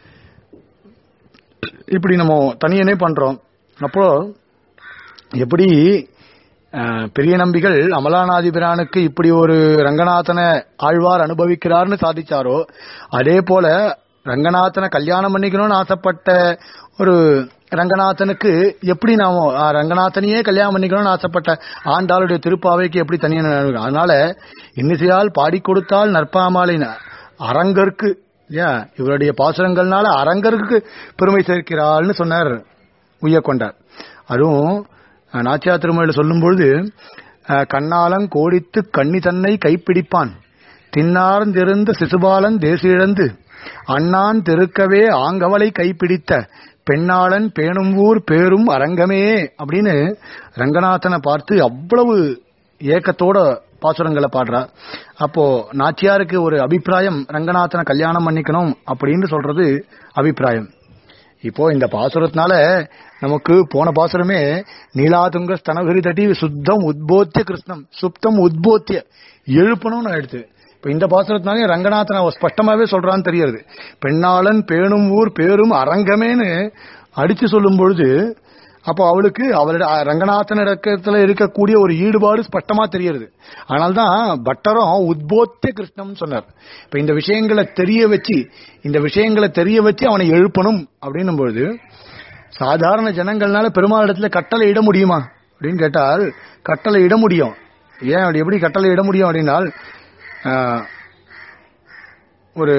இப்படி நம்ம தனியனே பண்றோம் அப்போ எப்படி அஹ், பெரிய நம்பிகள் அமலானாதி பிரானுக்கு இப்படி ஒரு ரங்கநாதனை ஆழ்வார் அனுபவிக்கிறார்னு சாதிச்சாரோ அதே போல ரங்கநாதனை கல்யாணம் பண்ணிக்கணும்னு ஆசைப்பட்ட ஒரு ரங்கநாதனுக்கு எப்படி நாம அஹ், ரங்கநாதனையே கல்யாணம் பண்ணிக்கணும்னு ஆசைப்பட்ட ஆண்டாளுடைய திருப்பாவைக்கு எப்படி தனியான நினைவு? அதனால இன்னிசையால் பாடி கொடுத்தால் நற்பாமாலின் அரங்கற்கு ஏன் இவருடைய பாசுரங்கள்னால அரங்கருக்கு பெருமை சேர்க்கிறாள்னு சொன்னார் உய்ய கொண்டார் அதுவும் அஹ், நாச்சியார் திருமொழியில் சொல்லும்பொழுது அஹ், கண்ணாலங் கோடித்து கண்ணி தன்னை கைப்பிடிப்பான் தின்னார்ந்திருந்த சிசுபாலன் தேசிழந்து அண்ணான் திருக்கவே ஆங்கவளை கைப்பிடித்த பெண்ணாளன் பேணும்பூர் பேரும் அரங்கமே அப்படின்னு ரங்கநாதனை பார்த்து அவ்வளவு ஏக்கத்தோட பாசுரங்களை பாடுறா அப்போ நாச்சியாருக்கு ஒரு அபிப்பிராயம் ரங்கநாதனை கல்யாணம் பண்ணிக்கணும் அப்படின்னு சொல்றது அபிப்பிராயம் இப்போ இந்த பாசுரத்தினால நமக்கு போன பாசுரமே நீலாதுங்க ஸ்தனகிரி தட்டி சுத்தம் உத்போத்திய கிருஷ்ணம் சுப்தம் உத்போத்திய எழுப்பணும்னு ஆயிடுச்சு இப்ப இந்த பாசுரத்தினாலே ரங்கநாதன் அவ ஸ்பஷ்டமாவே சொல்றான்னு தெரியுது பெண்ணாளன் பேணும் ஊர் பேரும் அரங்கமேன்னு அடிச்சு சொல்லும் பொழுது அப்போ அவளுக்கு அவளோட ரங்கநாதன் இடத்துல இருக்கக்கூடிய ஒரு ஈடுபாடு ஸ்பஷ்டமா தெரியுது அதனால்தான் பட்டரும் உத்போத்திய கிருஷ்ணம் சொன்னார் இப்ப இந்த விஷயங்களை தெரிய வச்சு இந்த விஷயங்களை தெரிய வச்சு அவனை எழுப்பணும் அப்படின்னும் பொழுது சாதாரண ஜனங்கள்னால பெருமாள் இடத்துல கட்டளை இட முடியுமா அப்படின்னு கேட்டால் கட்டளை இட முடியும் ஏன் அப்படி எப்படி கட்டளை இட முடியும் அப்படின்னால் ஆஹ், ஒரு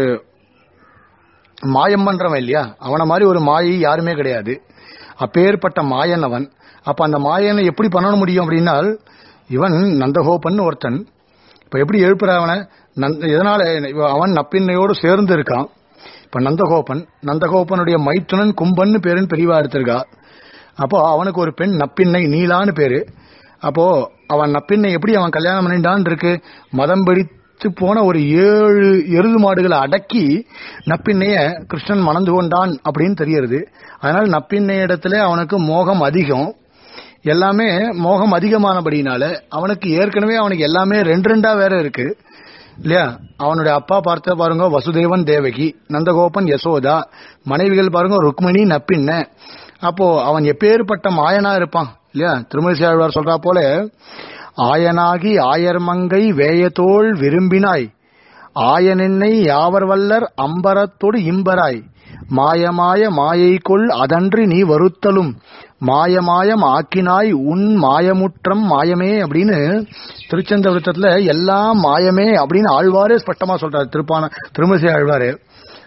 மாயம் பண்றவன் இல்லையா அவன மாதிரி ஒரு மாயை யாருமே கிடையாது அப்பேற்பட்ட மாயன் அவன் அப்ப அந்த மாயனை எப்படி பண்ண முடியும் அப்படின்னால் இவன் நந்தகோபன் ஒருத்தன் இப்ப எப்படி எழுப்புற அவனை நந்த- எதனால இவ- அவன் நப்பின்னையோடு சேர்ந்து இருக்கான் இப்ப நந்தகோபன் நந்தகோபனுடைய மைத்துனன் கும்பன்னு பேருன்னு பெரியவா எடுத்திருக்கா அப்போ அவனுக்கு ஒரு பெண் நப்பின்னை நீலான்னு பேரு அப்போ அவன் நப்பின்னை எப்படி அவன் கல்யாணம் பண்ணிட்டான் இருக்கு மதம் பிடித்து போன ஒரு ஏழு எருது மாடுகளை அடக்கி நப்பின்னைய கிருஷ்ணன் மணந்து கொண்டான் அப்படின்னு தெரியறது அதனால நப்பின்னை இடத்துல அவனுக்கு மோகம் அதிகம் எல்லாமே மோகம் அதிகமானபடினால அவனுக்கு ஏற்கனவே அவனுக்கு எல்லாமே ரெண்டு ரெண்டா வேற இருக்கு இல்லையா அவனுடைய அப்பா பார்த்த பாருங்க வசுதேவன் தேவகி நந்தகோபன் யசோதா மனைவிகள் பாருங்க ருக்மிணி நப்பின்ன அப்போ அவன் எப்பேற்பட்ட மாயனா இருப்பான் இல்லையா திருமதி ஆழ்வார் சொல்றா போல ஆயனாகி ஆயர்மங்கை வேயத்தோள் விரும்பினாய் ஆயனென்னை யாவர் வல்லர் அம்பரத்தொடு இம்பராய் மாயமாய மாயை கொள் அதன்றி நீ வருத்தலும் மாயமாயம் ஆக்கினாய் உன் மாயமுற்றம் மாயமே அப்படின்னு திருச்சந்த விருத்தத்துல எல்லாம் மாயமே அப்படின்னு ஆழ்வாரே ஸ்பஷ்டமா சொல்றாரு திருப்பான திருமசி ஆழ்வாரு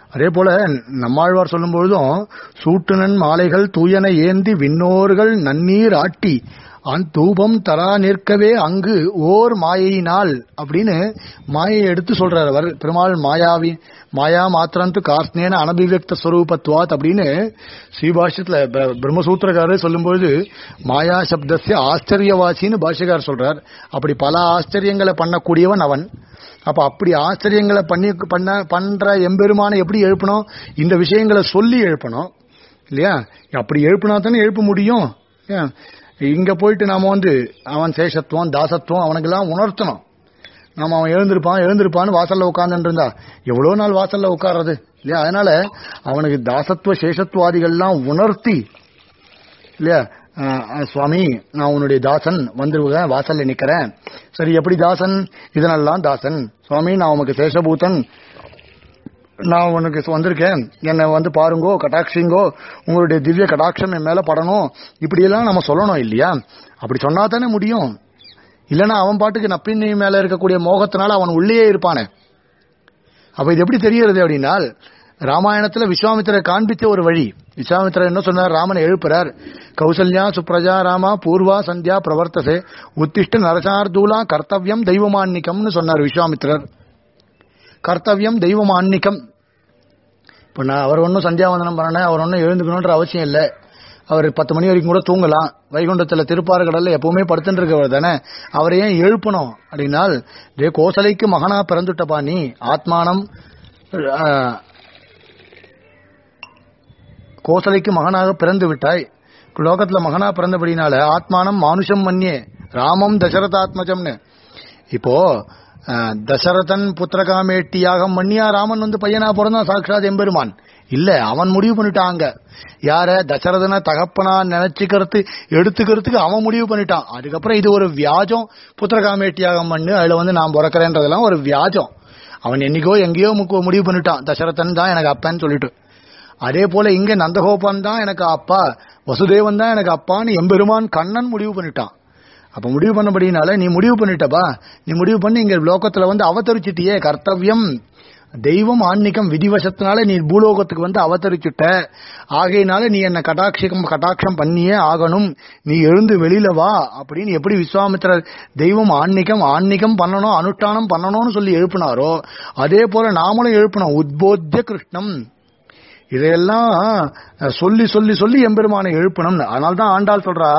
அதே போல நம்மாழ்வார் சொல்லும் பொழுதும் சூட்டுனன் மாலைகள் தூயன ஏந்தி விண்ணோர்கள் நன்னீர் ஆட்டி அந் தூபம் தரா நிற்கவே அங்கு ஓர் மாயையினால் அப்படின்னு மாயை எடுத்து சொல்றார் அவர் பெருமாள் மாயாவி மாயா மாத்திரந்து காஸ்னேன அனபிவியக்த ஸ்வரூபத்வாத் அப்படின்னு ஸ்ரீபாஷ்யத்துல ப- பிரம்மசூத்திரக்காரர் சொல்லும்பொழுது மாயா சப்தஸ்ய ஆச்சரியவாசின்னு பாஷ்யக்காரர் சொல்றார் அப்படி பல ஆச்சரியங்களை பண்ணக்கூடியவன் அவன் அப்ப அப்படி ஆச்சரியங்களை பண்ணி பண்ண பண்ற எம்பெருமானை எப்படி எழுப்பணும் இந்த விஷயங்களை சொல்லி எழுப்பணும் இல்லையா அப்படி எழுப்பினா தானே எழுப்ப முடியும் ஏன்? இங்க போயிட்டு நாம வந்து அவன் சேஷத்துவம் தாசத்துவம் அவனுக்கெல்லாம் உணர்த்தணும் நாம அவன் எழுந்திருப்பான் எழுந்திருப்பான்னு வாசல்ல உட்கார்ந்துட்டு இருந்தா எவ்வளவு நாள் வாசல்ல உட்கார்றது இல்லையா அதனால அவனுக்கு தாசத்துவ சேஷத்துவாதிகள்லாம் உணர்த்தி இல்லையா அஹ், அஹ், சுவாமி நான் உன்னுடைய தாசன் வந்துருவேன் வாசல்ல நிக்கிறேன் சரி எப்படி தாசன் இதனெல்லாம் தாசன் சுவாமி நான் உனக்கு சேஷபூதன் நான் உனக்கு வந்திருக்கேன் என்னை வந்து பாருங்கோ கட்டாட்சிங்கோ உங்களுடைய திவ்ய கடாட்சம் என் மேல படணும் இப்படியெல்லாம் நம்ம சொல்லணும் இல்லையா அப்படி சொன்னா தானே முடியும் இல்லைன்னா அவன் பாட்டுக்கு நப்பின்னி மேல இருக்கக்கூடிய மோகத்தினால அவன் உள்ளேயே இருப்பானே அப்ப இது எப்படி தெரிகிறது அப்படின்னால் ராமாயணத்துல விஸ்வாமித்திரர் காண்பித்த ஒரு வழி விஸ்வாமித்திரர் என்ன சொன்னார் ராமனை எழுப்புறார் கௌசல்யா சுப்ரஜா ராமா பூர்வா சந்தியா பிரவர்த்தசே உத்திஷ்ட நரசார்தூலா கர்த்தவியம் தெய்வமான்னிக்கம்னு சொன்னார் விஸ்வாமித்திரர் கர்த்தவியம் தெய்வமான்னிக்கம் இப்ப நான் அவர் ஒன்றும் சந்தியாவந்தனம் பண்ணணும் அவர் ஒன்றும் எழுந்துக்கணுன்ற அவசியம் இல்லை அவர் பத்து மணி வரைக்கும் கூட தூங்கலாம் வைகுண்டத்துல திருப்பாறு கடல்ல எப்பவுமே படுத்துட்டு இருக்கவர் தானே அவரை ஏன் எழுப்பணும் அப்படின்னால் டே கோசலைக்கு மகனா பிறந்துட்டப்பா நீ ஆத்மானம் ஆஹ், கோசலைக்கு மகனாக பிறந்து விட்டாய் லோகத்துல மகனா பிறந்தபடினால ஆத்மானம் மானுஷம் மன்னியே ராமம் தசரதாத்மஜம்னு இப்போ அஹ், தசரதன் புத்திரகாமேட்டியாக மன்னியா ராமன் வந்து பையனா பிறந்தான் சாட்சாத் எம்பெருமான் இல்ல அவன் முடிவு பண்ணிட்டாங்க யார தசரதனை தகப்பனா நினைச்சுக்கிறது எடுத்துக்கிறதுக்கு அவன் முடிவு பண்ணிட்டான் அதுக்கப்புறம் இது ஒரு வியாஜம் புத்திரகாமேட்டியாகம் பண்ணு அதுல வந்து நான் பிறக்கிறேன்றதெல்லாம் ஒரு வியாஜம் அவன் என்னைக்கோ எங்கேயோ முக்கு- முடிவு பண்ணிட்டான் தசரதன் தான் எனக்கு அப்பன்னு சொல்லிட்டு அதே போல இங்க நந்தகோபன் தான் எனக்கு அப்பா வசுதேவன் தான் எனக்கு அப்பான்னு எம்பெருமான் கண்ணன் முடிவு பண்ணிட்டான் அப்ப முடிவு பண்ணபடினால நீ முடிவு பண்ணிட்டப்பா நீ முடிவு பண்ணி இங்க லோகத்துல வந்து அவதரிச்சிட்டியே கர்த்தவியம் தெய்வம் ஆன்மீகம் விதிவசத்தினால நீ பூலோகத்துக்கு வந்து அவதரிச்சுட்ட ஆகையினால நீ என்ன கடாட்சிகம் கடாட்சம் பண்ணியே ஆகணும் நீ எழுந்து வெளியில வா அப்படின்னு எப்படி விஸ்வாமித்திரர் தெய்வம் ஆன்மீகம் ஆன்மீகம் பண்ணணும் அனுஷ்டானம் பண்ணணும்னு சொல்லி எழுப்பினாரோ அதே போல நாமளும் எழுப்பணும் உத்போத்திய கிருஷ்ணம் இதையெல்லாம் சொல்லி சொல்லி சொல்லி எம்பெருமானை எழுப்பணும் அதனால்தான் ஆண்டாள் சொல்றா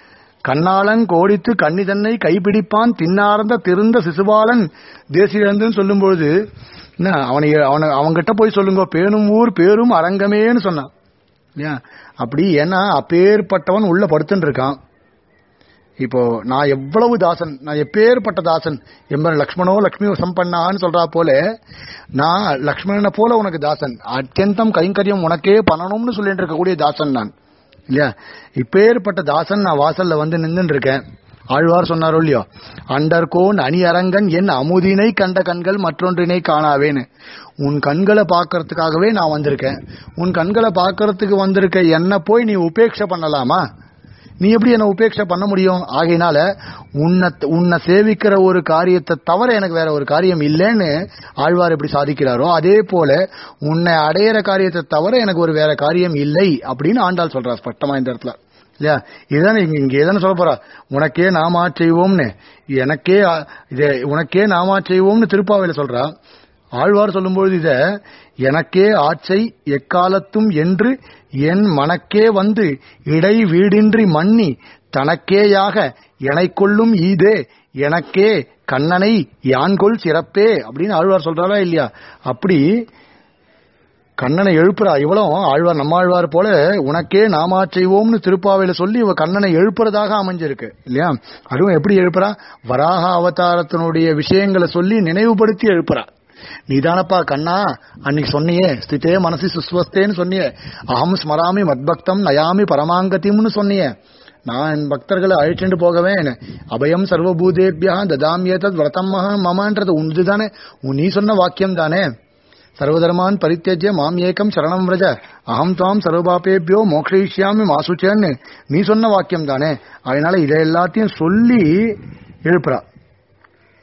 கண்ணாளன் கோடித்து கன்னிதன்னை கைப்பிடிப்பான் தின்னார்ந்த திருந்த சிசுபாலன் தேசியந்தன் சொல்லும் பொழுது என்ன அவனை அவனை அவன்கிட்ட போய் சொல்லுங்க பேணும் ஊர் பேரும் அரங்கமேன்னு சொன்னான் இல்லையா அப்படி ஏன்னா அப்பேற்பட்டவன் உள்ள படுத்துட்டு இருக்கான் இப்போ நான் எவ்வளவு தாசன் நான் எப்பேற்பட்ட தாசன் எம்பன் லக்ஷ்மணோ லக்ஷ்மி சம்பன்னான்னு சொல்றா போல நான் லக்ஷ்மணனை போல உனக்கு தாசன் அத்தியந்தம் கைங்கரியம் உனக்கே பண்ணணும்னு சொல்லிட்டு இருக்கக்கூடிய தாசன் நான் இல்லையா இப்பேற்பட்ட தாசன் நான் வாசல்ல வந்து நின்னுட்டு இருக்கேன் ஆழ்வார் சொன்னாரோ இல்லையோ அண்டர்கோன் அணி அரங்கன் என் அமுதினை கண்ட கண்கள் மற்றொன்றினை காணாவேன்னு உன் கண்களை பார்க்கறதுக்காகவே நான் வந்திருக்கேன் உன் கண்களை பார்க்கறதுக்கு வந்திருக்க என்ன போய் நீ உபேட்சை பண்ணலாமா நீ எப்படி என்ன உபேட்சை பண்ண முடியும் ஆகையினால உன்னை உன்னை சேவிக்கிற ஒரு காரியத்தை தவிர எனக்கு வேற ஒரு காரியம் இல்லைன்னு ஆழ்வார் எப்படி சாதிக்கிறாரோ அதே போல உன்னை அடையிற காரியத்தை தவிர எனக்கு ஒரு வேற காரியம் இல்லை அப்படின்னு ஆண்டாள் சொல்றா ஸ்பஷ்டமா இந்த இடத்துல இல்லையா இதுதான் இங்க இங்க எதானே சொல்ல போறா உனக்கே நாமா செய்வோம்னு எனக்கே ஆ- இது உனக்கே நாமா செய்வோம்னு திருப்பாவையில சொல்றா ஆழ்வார் சொல்லும்பொழுது இத எனக்கே ஆட்சை எக்காலத்தும் என்று என் மனக்கே வந்து இடை வீடின்றி மன்னி தனக்கேயாக எனைக்கொள்ளும் ஈதே எனக்கே கண்ணனை யான்கொள் சிறப்பே அப்படின்னு ஆழ்வார் சொல்றாரா இல்லையா அப்படி கண்ணனை எழுப்புறா இவளும் ஆழ்வார் நம்மாழ்வார் போல உனக்கே நாமா செய்வோம்னு திருப்பாவையில சொல்லி இவ கண்ணனை எழுப்புறதாக அமைஞ்சிருக்கு இல்லையா அதுவும் எப்படி எழுப்புறா வராக அவதாரத்தினுடைய விஷயங்களை சொல்லி நினைவுபடுத்தி எழுப்புறா நீதானப்பா கண்ணா அன்னைக்கு சொன்னியே ஸ்திதே மனசி சுஸ்வஸ்தேன்னு சொன்னியே அகம் ஸ்மராமி மத்பக்தம் நயாமி பரமாங்கத்தியம்னு சொன்னியே நான் என் பக்தர்களை அழைச்சிட்டு போகவே அபயம் சர்வபூதேபியா ததாமியதத் விரதம் மமன்றது உண்டு தானே உன் நீ சொன்ன வாக்கியம் தானே சர்வதர்மான் பரித்தியஜ்ய மாம் ஏகம் சரணம் விரஜ அகம் தாம் சர்வபாபேபியோ மோக்ஷயிஷ்யாமி மாசுச்சேன்னு நீ சொன்ன வாக்கியம் தானே அதனால இதை எல்லாத்தையும் சொல்லி எழுப்புறா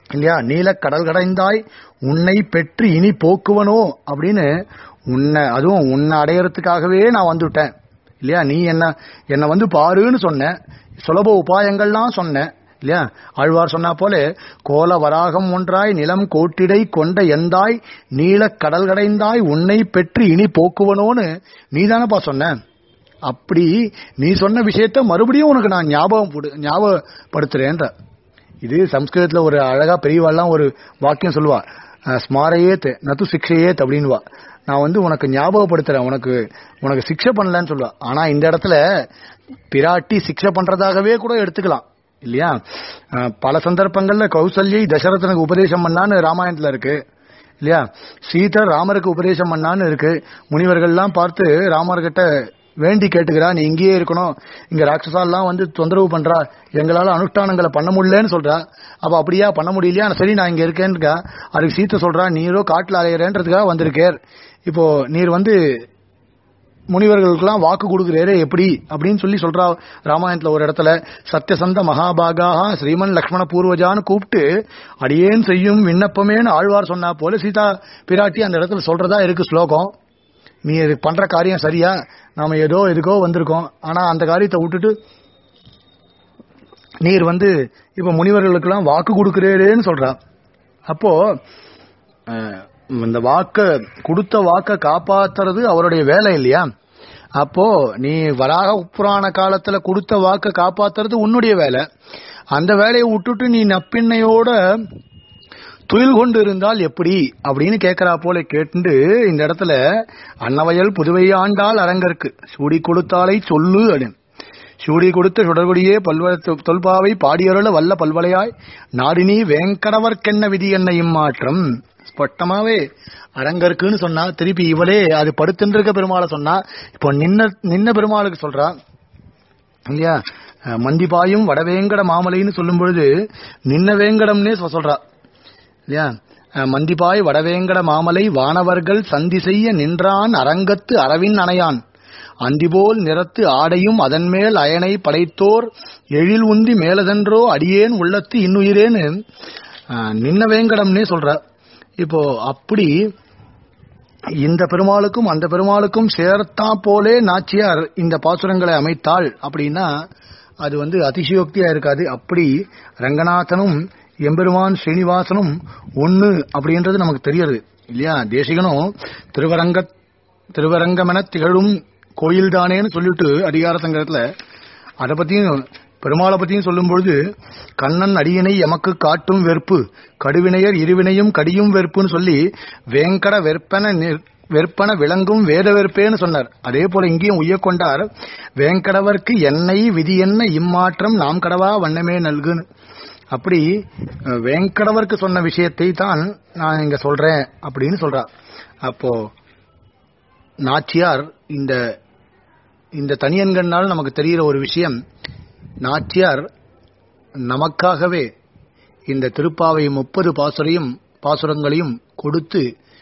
இல்லையா நீல கடல் கடைந்தாய் உன்னை பெற்று இனி போக்குவனோ அப்படின்னு உன்னை அதுவும் உன்னை அடையறதுக்காகவே நான் வந்துட்டேன் இல்லையா நீ என்ன என்ன வந்து பாருன்னு சொன்ன சுலப உபாயங்கள்லாம் சொன்ன இல்லையா ஆழ்வார் சொன்னா போல கோல வராகம் ஒன்றாய் நிலம் கோட்டிடை கொண்ட எந்தாய் நீல கடல் கடைந்தாய் உன்னை பெற்று இனி போக்குவனோன்னு நீ தானப்பா சொன்ன அப்படி நீ சொன்ன விஷயத்த மறுபடியும் உனக்கு நான் ஞாபகம் போடு- ஞாபகப்படுத்துறேன்ற இது சம்ஸ்கிருதத்துல ஒரு அழகா பெரியவாள்லாம் ஒரு வாக்கியம் சொல்லுவா அஹ், ஸ்மாரையேத் நது சிக்ஷையேத் அப்படின்னுவா நான் வந்து உனக்கு ஞாபகப்படுத்துறேன் உனக்கு உனக்கு சிக்ஷை பண்ணலன்னு சொல்லுவா ஆனா இந்த இடத்துல பிராட்டி சிக்ஷை பண்றதாகவே கூட எடுத்துக்கலாம் இல்லையா அஹ், பல சந்தர்ப்பங்கள்ல கௌசல்யை தசரதனுக்கு உபதேசம் பண்ணான்னு ராமாயணத்துல இருக்கு இல்லையா சீதர் ராமருக்கு உபதேசம் பண்ணான்னு இருக்கு முனிவர்கள்லாம் பார்த்து ராமர்கிட்ட வேண்டி கேட்டுக்கிறா நீ இங்கேயே இருக்கணும் இங்க ராட்சசாலாம் வந்து தொந்தரவு பண்றா எங்களால அனுஷ்டானங்களை பண்ண முடியலன்னு சொல்றா அப்ப அப்படியா பண்ண முடியலையா சரி நான் இங்க இருக்கேன்னு அதுக்கு சீத்தை சொல்றா நீரோ காட்டுல அலையிறேன்றதுக்காக வந்திருக்கேர் இப்போ நீர் வந்து முனிவர்களுக்கெல்லாம் வாக்கு கொடுக்கிறேரே எப்படி அப்படின்னு சொல்லி சொல்றா ராமாயணத்துல ஒரு இடத்துல சத்தியசந்த மகாபாகாக ஸ்ரீமன் லக்ஷ்மண பூர்வஜான்னு கூப்பிட்டு அடியேன் செய்யும் விண்ணப்பமேன்னு ஆழ்வார் சொன்னா போல சீதா பிராட்டி அந்த இடத்துல சொல்றதா இருக்கு ஸ்லோகம் நீ இது பண்ற காரியம் சரியா நாம ஏதோ எதுக்கோ வந்திருக்கோம் ஆனா அந்த காரியத்தை விட்டுட்டு நீர் வந்து இப்ப முனிவர்களுக்கெல்லாம் வாக்கு கொடுக்கிறேன்னு சொல்றா அப்போ அஹ், இந்த வாக்க கொடுத்த வாக்க காப்பாத்துறது அவருடைய வேலை இல்லையா அப்போ நீ வராக புராண காலத்துல கொடுத்த வாக்க காப்பாத்துறது உன்னுடைய வேலை அந்த வேலையை விட்டுட்டு நீ நப்பிண்ணையோட துயில் கொண்டு இருந்தால் எப்படி அப்படின்னு கேட்கிறா போல கேட்டு இந்த இடத்துல அன்னவயல் புதுவை ஆண்டாள் அரங்கற்கு சூடி கொடுத்தாலை சொல்லு அப்படின்னு சூடி கொடுத்த சுடர்கொடியே பல்வ தொல்பாவை பாடியருள வல்ல பல்வளையாய் நாடினி வேங்கடவர்க்கென்ன விதி என்ன இம்மாற்றம் ஸ்பஷ்டமாவே அரங்கருக்குன்னு சொன்னா திருப்பி இவளே அது படுத்துருக்க பெருமாளை சொன்னா இப்போ நின்ன நின்ன பெருமாளுக்கு சொல்றா இல்லையா அஹ் மந்திபாயும் வடவேங்கட மாமலைன்னு சொல்லும் பொழுது நின்ன வேங்கடம்னே சொ- சொல்றா இல்லையா அஹ் மந்திபாய் வடவேங்கட மாமலை வானவர்கள் சந்தி செய்ய நின்றான் அரங்கத்து அரவின் அணையான் அந்திபோல் நிறத்து ஆடையும் அதன் மேல் அயனை படைத்தோர் எழில் உந்தி மேலதென்றோ அடியேன் உள்ளத்து இன்னுயிரேன்னு அஹ், நின்ன வேங்கடம்னே சொல்ற இப்போ அப்படி இந்த பெருமாளுக்கும் அந்த பெருமாளுக்கும் சேர்த்தா போலே நாச்சியார் இந்த பாசுரங்களை அமைத்தாள் அப்படின்னா அது வந்து அதிசயோக்தியா இருக்காது அப்படி ரங்கநாதனும் எம்பெருமான் ஸ்ரீனிவாசனும் ஒண்ணு அப்படின்றது நமக்கு தெரியுது இல்லையா தேசிகனும் திருவரங்க திருவரங்கமென திகழும் கோயில் தானேன்னு சொல்லிட்டு அதிகார சங்கரத்துல அதை பத்தியும் பெருமாளை பத்தியும் சொல்லும் பொழுது கண்ணன் அடியினை எமக்கு காட்டும் வெறுப்பு கடுவினையர் இருவினையும் கடியும் வெறுப்புன்னு சொல்லி வேங்கட வெற்பன நிற்- வெற்பன விளங்கும் வேத வெறுப்பேன்னு சொன்னார் அதே போல இங்கேயும் உய்ய கொண்டார் வேங்கடவர்க்கு என்னை விதி என்ன இம்மாற்றம் நாம் கடவா வண்ணமே நல்குன்னு அப்படி அஹ், வேங்கடவர்க்கு சொன்ன விஷயத்தை தான் நான் இங்க சொல்றேன் அப்படின்னு சொல்றா அப்போ நாச்சியார் இந்த இந்த தனியன்கண்ணால் நமக்கு தெரிகிற ஒரு விஷயம் நாச்சியார் நமக்காகவே இந்த திருப்பாவை முப்பது பாசுரையும் பாசுரங்களையும் கொடுத்து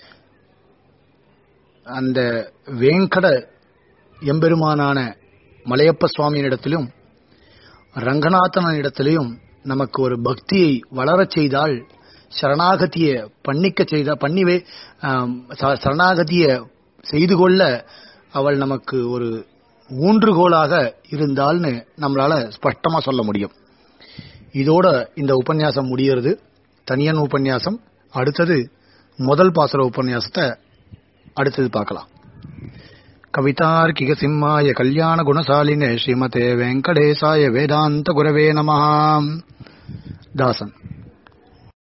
அந்த வேங்கட எம்பெருமானான மலையப்ப சுவாமியினிடத்திலும் ரங்கநாதனிடத்திலையும் நமக்கு ஒரு பக்தியை வளரச் செய்தால் சரணாகதிய பண்ணிக்க செய்த பண்ணிவே ஆம், ச- சரணாகதிய செய்து கொள்ள அவள் நமக்கு ஒரு ஊன்றுகோலாக இருந்தால்னு நம்மளால ஸ்பஷ்டமா சொல்ல முடியும் இதோட இந்த உபன்யாசம் முடிகிறது தனியன் உபன்யாசம் அடுத்தது முதல் பாசுர உபன்யாசத்தை அடுத்தது பார்க்கலாம் கவிதார்க்கிக சிம்மாய கல்யாண குணசாலினே ஸ்ரீமதே வெங்கடேசாய வேதாந்த குரவே நமஹாம் தாசன்